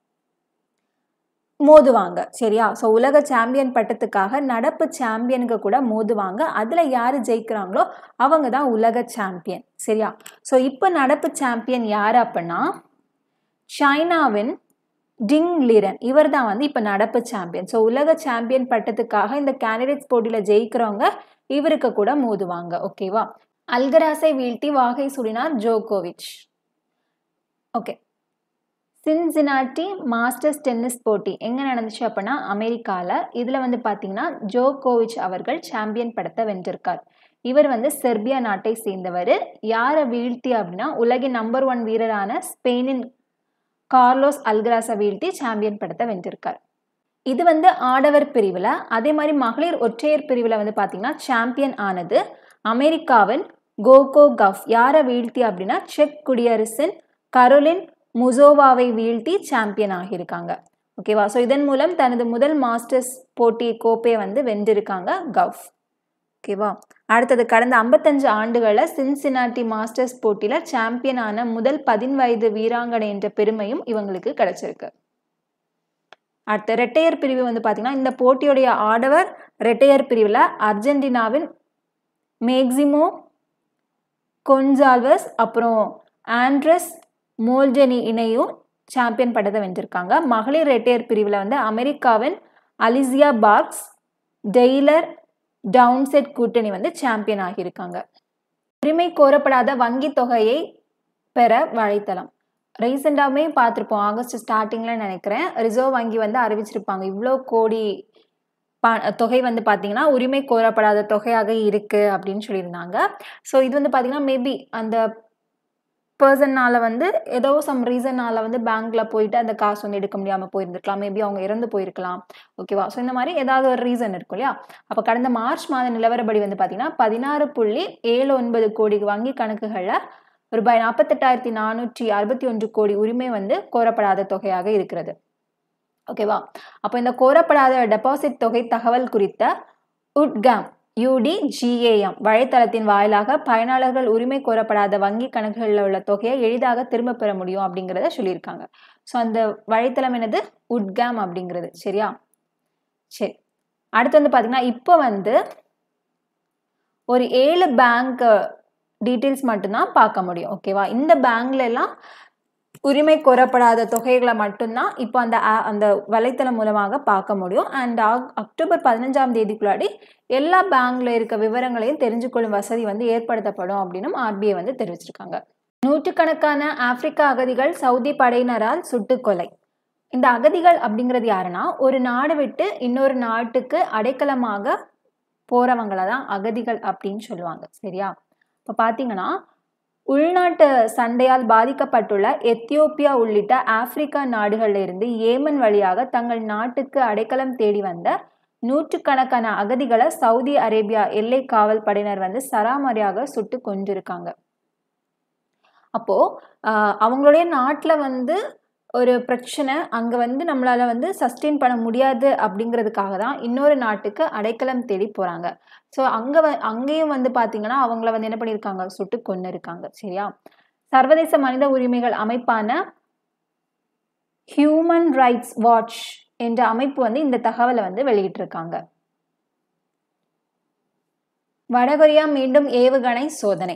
மோதுவாங்க சரியா ஸோ உலக சாம்பியன் பட்டத்துக்காக நடப்பு சாம்பியனுக்கு கூட மோதுவாங்க அதில் யார் ஜெயிக்கிறாங்களோ அவங்க தான் உலக சாம்பியன் சரியா ஸோ இப்போ நடப்பு சாம்பியன் யார் அப்படின்னா சைனாவின் டிங் லிரன் இவர் தான் வந்து இப்போ நடப்பு சாம்பியன் ஸோ உலக சாம்பியன் பட்டத்துக்காக இந்த கேண்டிடேட்ஸ் போட்டியில் ஜெயிக்கிறவங்க இவருக்கு கூட மோதுவாங்க ஓகேவா அல்கராஸை வீழ்த்தி வாகை சுடினார் ஜோகோவிச் ஓகே சின்சினாட்டி மாஸ்டர்ஸ் டென்னிஸ் போட்டி எங்கே நடந்துச்சு அப்படின்னா அமெரிக்காவில் இதில் வந்து பார்த்தீங்கன்னா ஜோகோவிச் அவர்கள் சாம்பியன் படத்தை வென்றிருக்கார் இவர் வந்து செர்பியா நாட்டை சேர்ந்தவர் யாரை வீழ்த்தி அப்படின்னா உலகின் நம்பர் ஒன் வீரரான ஸ்பெயினின் கார்லோஸ் அல்கராஸை வீழ்த்தி சாம்பியன் படத்தை வென்றிருக்கார் இது வந்து ஆடவர் பிரிவில் அதே மாதிரி மகளிர் ஒற்றையர் பிரிவில் வந்து பார்த்தீங்கன்னா சாம்பியன் ஆனது அமெரிக்காவின் கோகோ கஃப் யாரை வீழ்த்தி அப்படின்னா செக் குடியரசின் கரோலின் முசோவாவை வீழ்த்தி சாம்பியன் ஆகியிருக்காங்க ஓகேவா ஸோ இதன் மூலம் தனது முதல் மாஸ்டர்ஸ் போட்டி கோப்பையை வந்து வென்றிருக்காங்க கஃப் ஓகேவா அடுத்தது கடந்த ஐம்பத்தஞ்சு ஆண்டுகளில் சின்சினாட்டி மாஸ்டர்ஸ் போட்டியில் சாம்பியன் ஆன முதல் பதின்வயது வீராங்கனை என்ற பெருமையும் இவங்களுக்கு கிடைச்சிருக்கு அடுத்த ரெட்டையர் பிரிவு வந்து பார்த்தீங்கன்னா இந்த போட்டியுடைய ஆடவர் ரெட்டையர் பிரிவில் அர்ஜென்டினாவின் மேக்சிமோ கொன்சால்வஸ் அப்புறம் ஆண்ட்ரஸ் மோல்ஜனி இணையும் சாம்பியன் பட்டத்தை வென்றிருக்காங்க மகளிர் ரெட்டையர் பிரிவில் வந்து அமெரிக்காவின் அலிசியா பார்க்ஸ் டெய்லர் டவுன்செட் கூட்டணி வந்து சாம்பியன் ஆகியிருக்காங்க உரிமை கோரப்படாத வங்கி தொகையை பெற வலைத்தளம் ரீசெண்டாகவே பார்த்துருப்போம் ஆகஸ்ட் ஸ்டார்டிங்கில் நினைக்கிறேன் ரிசர்வ் வங்கி வந்து அறிவிச்சிருப்பாங்க இவ்வளோ கோடி ப தொகை வந்து பார்த்தீங்கன்னா உரிமை கோரப்படாத தொகையாக இருக்குது அப்படின்னு சொல்லியிருந்தாங்க ஸோ இது வந்து பார்த்தீங்கன்னா மேபி அந்த பர்சன்னால் வந்து ஏதோ சம் ரீசனால் வந்து பேங்க்கில் போயிட்டு அந்த காசு வந்து எடுக்க முடியாமல் போயிருந்துருக்கலாம் மேபி அவங்க இறந்து போயிருக்கலாம் ஓகேவா ஸோ இந்த மாதிரி ஏதாவது ஒரு ரீசன் இருக்கும் இல்லையா அப்போ கடந்த மார்ச் மாத நிலவரப்படி வந்து பார்த்தீங்கன்னா பதினாறு புள்ளி ஏழு ஒன்பது கோடி வங்கி கணக்குகளில் ரூபாய் நாற்பத்தெட்டாயிரத்தி நானூற்றி அறுபத்தி ஒன்று கோடி உரிமை வந்து கோரப்படாத தொகையாக இருக்கிறது ஓகேவா அப்போ இந்த கோரப்படாத டெபாசிட் தொகை தகவல் குறித்த உட்காம் யூடிஜிஏஎம் வலைத்தளத்தின் வாயிலாக பயனாளர்கள் உரிமை கோரப்படாத வங்கி கணக்குகளில் உள்ள தொகையை எளிதாக திரும்ப பெற முடியும் அப்படிங்கிறத சொல்லியிருக்காங்க ஸோ அந்த வலைத்தளம் என்னது உட்காம் அப்படிங்கிறது சரியா சரி அடுத்து வந்து பார்த்தீங்கன்னா இப்போ வந்து ஒரு ஏழு பேங்க் டீட்டெயில்ஸ் மட்டும்தான் பார்க்க முடியும் ஓகேவா இந்த பேங்க்ல எல்லாம் உரிமை கோரப்படாத தொகைகளை மட்டும்தான் இப்போ அந்த அந்த வலைத்தளம் மூலமாக பார்க்க முடியும் அண்ட் அக்டோபர் பதினஞ்சாம் தேதிக்குள்ளாடி எல்லா பேங்க்ல இருக்க விவரங்களையும் தெரிஞ்சுக்கொள்ளும் வசதி வந்து ஏற்படுத்தப்படும் அப்படின்னு ஆர்பிஐ வந்து தெரிவிச்சிருக்காங்க நூற்றுக்கணக்கான ஆப்பிரிக்க அகதிகள் சவுதி படையினரால் சுட்டுக்கொலை இந்த அகதிகள் அப்படிங்கிறது யாருன்னா ஒரு நாடு விட்டு இன்னொரு நாட்டுக்கு அடைக்கலமாக போறவங்கள தான் அகதிகள் அப்படின்னு சொல்லுவாங்க சரியா இப்போ பார்த்தீங்கன்னா உள்நாட்டு சண்டையால் பாதிக்கப்பட்டுள்ள எத்தியோப்பியா உள்ளிட்ட ஆப்பிரிக்கா நாடுகளில் இருந்து ஏமன் வழியாக தங்கள் நாட்டுக்கு அடைக்கலம் தேடி வந்த நூற்றுக்கணக்கான அகதிகளை சவுதி அரேபியா எல்லை காவல் படையினர் வந்து சராமரியாக சுட்டு கொண்டிருக்காங்க அப்போ அவங்களுடைய நாட்டில் வந்து ஒரு பிரச்சனை அங்கே வந்து நம்மளால வந்து சஸ்டெயின் பண்ண முடியாது அப்படிங்கிறதுக்காக தான் இன்னொரு நாட்டுக்கு அடைக்கலம் தேடி போகிறாங்க ஸோ அங்கே வ அங்கேயும் வந்து பார்த்தீங்கன்னா அவங்கள வந்து என்ன பண்ணியிருக்காங்க சுட்டு கொண்டு இருக்காங்க சரியா சர்வதேச மனித உரிமைகள் அமைப்பான ஹியூமன் ரைட்ஸ் வாட்ச் என்ற அமைப்பு வந்து இந்த தகவலை வந்து வெளியிட்டிருக்காங்க வடகொரியா மீண்டும் ஏவுகணை சோதனை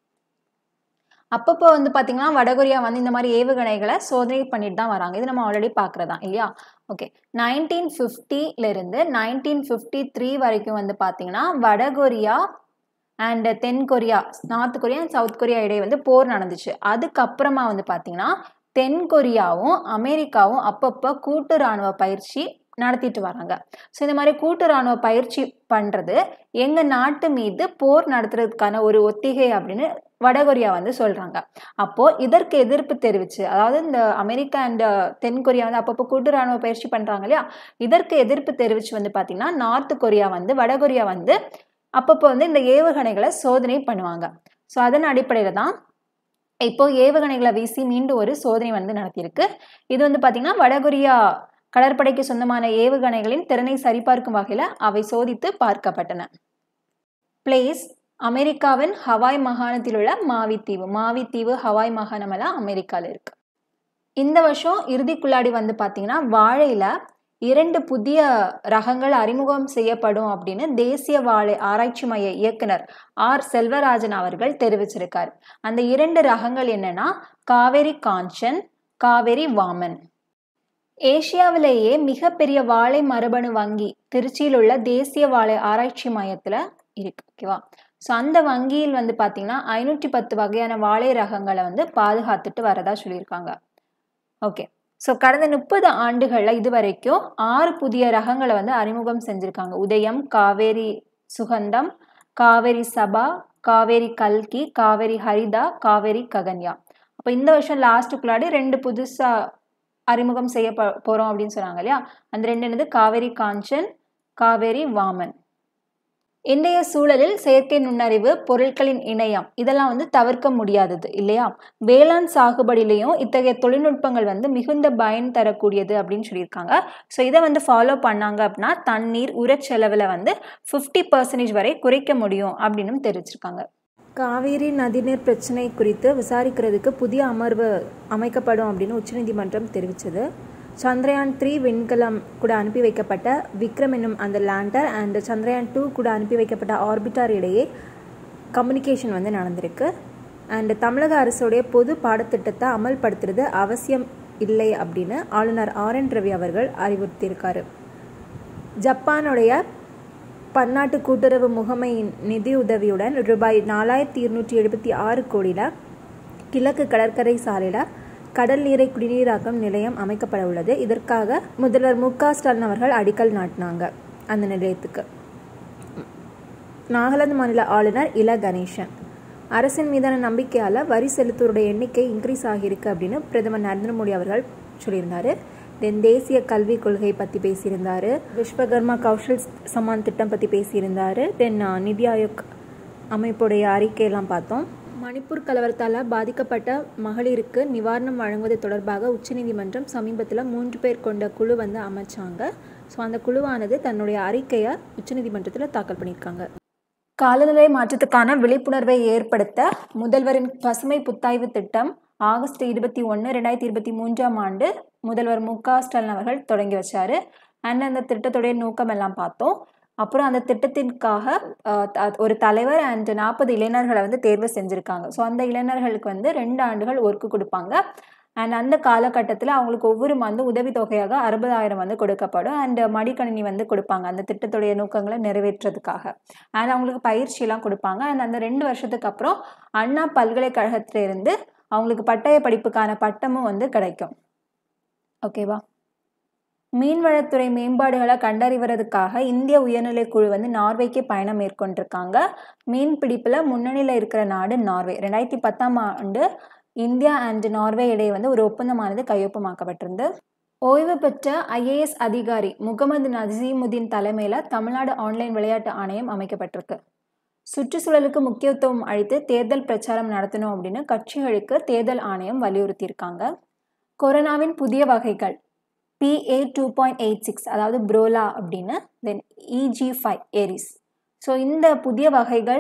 அப்பப்போ வந்து பார்த்தீங்கன்னா வடகொரியா வந்து இந்த மாதிரி ஏவுகணைகளை சோதனை பண்ணிட்டு தான் வராங்க இது நம்ம ஆல்ரெடி பார்க்குறதா இல்லையா ஓகே நைன்டீன் ஃபிஃப்டிலேருந்து நைன்டீன் ஃபிஃப்டி த்ரீ வரைக்கும் வந்து பார்த்தீங்கன்னா வடகொரியா அண்ட் தென் Korea North Korea and South Korea இடையே வந்து போர் நடந்துச்சு அதுக்கப்புறமா வந்து பார்த்தீங்கன்னா தென் கொரியாவும் அமெரிக்காவும் அப்பப்போ கூட்டு இராணுவ பயிற்சி நடத்திட்டு வராங்க ஸோ இந்த மாதிரி கூட்டு இராணுவ பயிற்சி பண்ணுறது எங்கள் நாட்டு மீது போர் நடத்துறதுக்கான ஒரு ஒத்திகை அப்படின்னு வடகொரியா வந்து சொல்கிறாங்க அப்போது இதற்கு எதிர்ப்பு தெரிவித்து அதாவது இந்த அமெரிக்கா அண்ட் தென் கொரியா வந்து அப்பப்போ கூட்டு இராணுவ பயிற்சி பண்ணுறாங்க இல்லையா இதற்கு எதிர்ப்பு தெரிவித்து வந்து பார்த்திங்கன்னா நார்த் கொரியா வந்து வடகொரியா வந்து அப்பப்போ வந்து இந்த ஏவுகணைகளை சோதனை பண்ணுவாங்க ஸோ அதன் அடிப்படையில் தான் இப்போ ஏவுகணைகளை வீசி மீண்டும் ஒரு சோதனை வந்து நடத்தியிருக்கு இது வந்து பார்த்திங்கன்னா வடகொரியா கடற்படைக்கு சொந்தமான ஏவுகணைகளின் திறனை சரிபார்க்கும் வகையில் அவை சோதித்து பார்க்கப்பட்டன பிளேஸ் அமெரிக்காவின் ஹவாய் மாகாணத்தில் உள்ள மாவித்தீவு மாவித்தீவு ஹவாய் மாகாணம் எல்லாம் அமெரிக்காவில் இருக்கு இந்த வருஷம் இறுதிக்குள்ளாடி வந்து பார்த்தீங்கன்னா வாழையில் இரண்டு புதிய ரகங்கள் அறிமுகம் செய்யப்படும் அப்படின்னு தேசிய வாழை ஆராய்ச்சி மைய இயக்குனர் ஆர் செல்வராஜன் அவர்கள் தெரிவிச்சிருக்கார் அந்த இரண்டு ரகங்கள் என்னன்னா காவேரி காஞ்சன் காவேரி வாமன் ஏசியாவிலேயே மிகப்பெரிய வாழை மரபணு வங்கி திருச்சியில் உள்ள தேசிய வாழை ஆராய்ச்சி மையத்தில் இருக்கு ஓகேவா ஸோ அந்த வங்கியில் வந்து பார்த்தீங்கன்னா ஐநூற்றி பத்து வகையான வாழை ரகங்களை வந்து பாதுகாத்துட்டு வரதா சொல்லியிருக்காங்க ஓகே ஸோ கடந்த முப்பது ஆண்டுகளில் இது வரைக்கும் ஆறு புதிய ரகங்களை வந்து அறிமுகம் செஞ்சுருக்காங்க உதயம் காவேரி சுகந்தம் காவேரி சபா காவேரி கல்கி காவேரி ஹரிதா காவேரி ககன்யா அப்போ இந்த வருஷம் லாஸ்ட்டுக்குள்ளாடி ரெண்டு புதுசாக அறிமுகம் செய்ய போகிறோம் அப்படின்னு சொன்னாங்க இல்லையா அந்த ரெண்டு என்னது காவேரி காஞ்சன் காவேரி வாமன் இன்றைய சூழலில் செயற்கை நுண்ணறிவு பொருட்களின் இணையம் இதெல்லாம் வந்து தவிர்க்க முடியாதது இல்லையா வேளாண் சாகுபடியிலையும் இத்தகைய தொழில்நுட்பங்கள் வந்து மிகுந்த பயன் தரக்கூடியது அப்படின்னு சொல்லியிருக்காங்க ஸோ இதை வந்து ஃபாலோ பண்ணாங்க அப்படின்னா தண்ணீர் உரச்செலவில் வந்து ஃபிஃப்டி பர்சன்டேஜ் வரை குறைக்க முடியும் அப்படின்னு தெரிவிச்சிருக்காங்க காவேரி நதிநீர் பிரச்சனை குறித்து விசாரிக்கிறதுக்கு புதிய அமர்வு அமைக்கப்படும் அப்படின்னு உச்சநீதிமன்றம் தெரிவித்தது சந்திரயான் த்ரீ விண்கலம் கூட அனுப்பி வைக்கப்பட்ட விக்ரம் என்னும் அந்த லேண்டர் அண்ட் சந்திரயான் டூ கூட அனுப்பி வைக்கப்பட்ட ஆர்பிட்டார் இடையே கம்யூனிகேஷன் வந்து நடந்திருக்கு அண்ட் தமிழக அரசுடைய பொது பாடத்திட்டத்தை அமல்படுத்துறது அவசியம் இல்லை அப்படின்னு ஆளுநர் ஆர் என் ரவி அவர்கள் அறிவுறுத்தியிருக்காரு ஜப்பானுடைய பன்னாட்டு கூட்டுறவு முகமையின் நிதியுதவியுடன் ரூபாய் நாலாயிரத்தி இருநூற்றி எழுபத்தி ஆறு கோடியில் கிழக்கு கடற்கரை சாலையில் கடல் நீரை குடிநீராக்கும் நிலையம் அமைக்கப்பட உள்ளது இதற்காக முதல்வர் மு க ஸ்டாலின் அவர்கள் அடிக்கல் நாட்டினாங்க அந்த நிலையத்துக்கு நாகாலாந்து மாநில ஆளுநர் இல கணேசன் அரசின் மீதான நம்பிக்கையால் வரி செலுத்துவோருடைய எண்ணிக்கை இன்க்ரீஸ் ஆகியிருக்கு அப்படின்னு பிரதமர் நரேந்திர மோடி அவர்கள் சொல்லியிருந்தாரு தென் தேசிய கல்விக் கொள்கை பற்றி பேசியிருந்தார் விஸ்வகர்மா கௌஷல் சமான் திட்டம் பற்றி பேசியிருந்தார் தென் நிதி ஆயோக் அமைப்புடைய அறிக்கையெல்லாம் பார்த்தோம் மணிப்பூர் கலவரத்தால் பாதிக்கப்பட்ட மகளிருக்கு நிவாரணம் வழங்குவது தொடர்பாக உச்சநீதிமன்றம் சமீபத்தில் மூன்று பேர் கொண்ட குழு வந்து அமைச்சாங்க ஸோ அந்த குழுவானது தன்னுடைய அறிக்கையை உச்சநீதிமன்றத்தில் தாக்கல் பண்ணியிருக்காங்க காலநிலை மாற்றத்துக்கான விழிப்புணர்வை ஏற்படுத்த முதல்வரின் பசுமை புத்தாய்வு திட்டம் ஆகஸ்ட் இருபத்தி ஒன்று ரெண்டாயிரத்தி இருபத்தி மூன்றாம் ஆண்டு முதல்வர் மு க ஸ்டாலின் அவர்கள் தொடங்கி வச்சார் அண்ட் அந்த திட்டத்துடைய நோக்கம் எல்லாம் பார்த்தோம் அப்புறம் அந்த திட்டத்திற்காக ஒரு தலைவர் அண்ட் நாற்பது இளைஞர்களை வந்து தேர்வு செஞ்சுருக்காங்க ஸோ அந்த இளைஞர்களுக்கு வந்து ரெண்டு ஆண்டுகள் ஒர்க்கு கொடுப்பாங்க அண்ட் அந்த காலகட்டத்தில் அவங்களுக்கு ஒவ்வொரு மாதம் உதவித்தொகையாக அறுபதாயிரம் வந்து கொடுக்கப்படும் அண்ட் மடிக்கணினி வந்து கொடுப்பாங்க அந்த திட்டத்துடைய நோக்கங்களை நிறைவேற்றுறதுக்காக அண்ட் அவங்களுக்கு பயிற்சியெல்லாம் கொடுப்பாங்க அண்ட் அந்த ரெண்டு வருஷத்துக்கு அப்புறம் அண்ணா பல்கலைக்கழகத்திலிருந்து அவங்களுக்கு பட்டய படிப்புக்கான பட்டமும் வந்து கிடைக்கும் ஓகேவா மீன்வளத்துறை மேம்பாடுகளை கண்டறிவதற்காக இந்திய உயர்நிலை குழு வந்து நார்வேக்கு பயணம் மேற்கொண்டிருக்காங்க மீன் பிடிப்பில் முன்னணியில் இருக்கிற நாடு நார்வே ரெண்டாயிரத்தி பத்தாம் ஆண்டு இந்தியா அண்ட் நார்வே இடையே வந்து ஒரு ஒப்பந்தமானது கையொப்பமாக்கப்பட்டிருந்து ஓய்வு பெற்ற ஐஏஎஸ் அதிகாரி முகமது நசீமுதீன் தலைமையில் தமிழ்நாடு ஆன்லைன் விளையாட்டு ஆணையம் அமைக்கப்பட்டிருக்கு சுற்றுச்சூழலுக்கு முக்கியத்துவம் அளித்து தேர்தல் பிரச்சாரம் நடத்தணும் அப்படின்னு கட்சிகளுக்கு தேர்தல் ஆணையம் வலியுறுத்தியிருக்காங்க கொரோனாவின் புதிய வகைகள் BA two point eight six அதாவது ப்ரோலா அப்படின்னு then EG five Eris so இந்த புதிய வகைகள்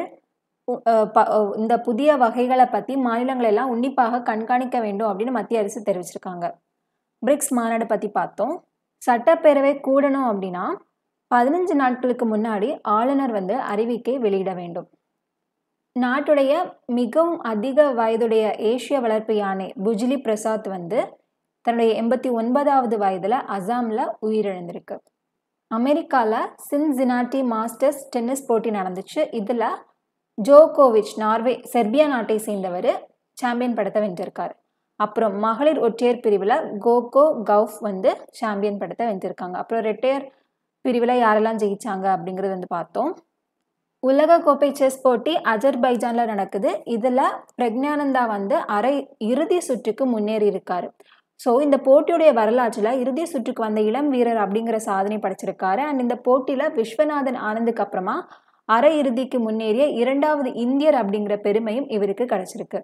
இந்த புதிய வகைகளை பற்றி மாநிலங்கள் எல்லாம் உன்னிப்பாக கண்காணிக்க வேண்டும் அப்படின்னு மத்திய அரசு தெரிவிச்சிருக்காங்க பிரிக்ஸ் மாநாடு பற்றி பார்த்தோம் சட்டப்பேரவை கூடணும் அப்படின்னா பதினஞ்சு நாட்களுக்கு முன்னாடி ஆளுநர் வந்து அறிவிக்கை வெளியிட வேண்டும் நாட்டுடைய மிகவும் அதிக வயதுடைய ஏசிய வளர்ப்பு யானை புஜிலி பிரசாத் வந்து தன்னுடைய எண்பத்தி ஒன்பதாவது வயதில் அசாமில் உயிரிழந்திருக்கு அமெரிக்காவில் சின்சினாட்டி மாஸ்டர்ஸ் டென்னிஸ் போட்டி நடந்துச்சு இதில் ஜோகோவிச் நார்வே செர்பியா நாட்டை சேர்ந்தவர் சாம்பியன் படத்தை வென்றிருக்கார் அப்புறம் மகளிர் ஒற்றையர் பிரிவில் கோகோ கவுஃப் வந்து சாம்பியன் படத்தை வென்றிருக்காங்க அப்புறம் ரெட்டையர் பிரிவில் யாரெல்லாம் ஜெயிச்சாங்க அப்படிங்கிறது வந்து பார்த்தோம் உலக கோப்பை செஸ் போட்டி அஜர்பைஜானில் நடக்குது இதில் பிரக்ஞானந்தா வந்து அரை இறுதி சுற்றுக்கு முன்னேறி இருக்காரு ஸோ இந்த போட்டியுடைய வரலாற்றில் இறுதி சுற்றுக்கு வந்த இளம் வீரர் அப்படிங்கிற சாதனை படைச்சிருக்காரு அண்ட் இந்த போட்டியில் விஸ்வநாதன் ஆனந்துக்கு அப்புறமா அரை இறுதிக்கு முன்னேறிய இரண்டாவது இந்தியர் அப்படிங்கிற பெருமையும் இவருக்கு கிடைச்சிருக்கு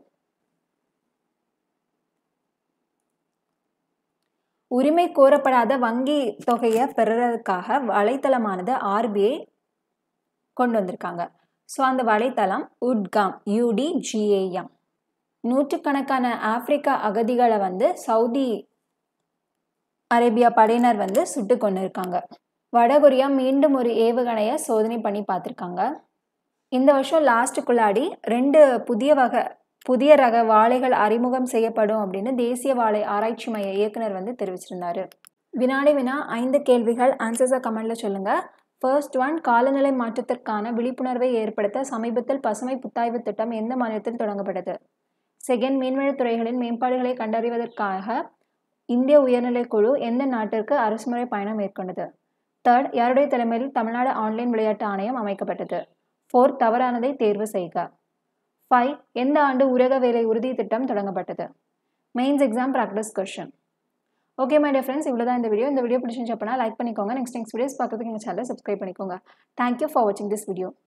உரிமை கோரப்படாத வங்கி தொகையை பெறுறதுக்காக வலைத்தளமானது ஆர்பிஐ கொண்டு வந்திருக்காங்க ஸோ அந்த வலைத்தளம் உட்காம் யூடிஜிஏஎம் நூற்றுக்கணக்கான ஆப்பிரிக்க அகதிகளை வந்து சவுதி அரேபியா படையினர் வந்து சுட்டு கொண்டு இருக்காங்க வடகொரியா மீண்டும் ஒரு ஏவுகணையை சோதனை பண்ணி பார்த்துருக்காங்க இந்த வருஷம் லாஸ்ட்டுக்குள்ளாடி ரெண்டு புதிய வகை புதிய ரக வாழைகள் அறிமுகம் செய்யப்படும் அப்படின்னு தேசிய வாழை ஆராய்ச்சி மைய இயக்குனர் வந்து தெரிவிச்சிருந்தாரு வினாடி வினா ஐந்து கேள்விகள் ஆன்சர்ஸை கமெண்ட்ல சொல்லுங்க ஃபர்ஸ்ட் ஒன் காலநிலை மாற்றத்திற்கான விழிப்புணர்வை ஏற்படுத்த சமீபத்தில் பசுமை புத்தாய்வு திட்டம் எந்த மாநிலத்தில் தொடங்கப்பட்டது செகண்ட் மீன்வளத் துறைகளின் மேம்பாடுகளை கண்டறிவதற்காக இந்திய உயர்நிலை குழு எந்த நாட்டிற்கு அரசுமுறை பயணம் மேற்கொண்டது தேர்ட் யாருடைய தலைமையில் தமிழ்நாடு ஆன்லைன் விளையாட்டு ஆணையம் அமைக்கப்பட்டது ஃபோர்த் தவறானதை தேர்வு செய்க ஃபைவ் எந்த ஆண்டு ஊரக வேலை உறுதி திட்டம் தொடங்கப்பட்டது mains exam practice question okay my dear friends இவ்வளோ தான் இந்த வீடியோ இந்த வீடியோ பிடிச்சிருந்துச்சு அப்படின்னா லைக் பண்ணிக்கோங்க நெக்ஸ்ட் நெக்ஸ்ட் வீடியோஸ் பார்க்கறதுக்கு எங்கள் சேனலை சப்ஸ்கிரைப் பண்ணிக்கோங்க தேங்க்யூ ஃபார் வாட்சிங் திஸ் வீடியோ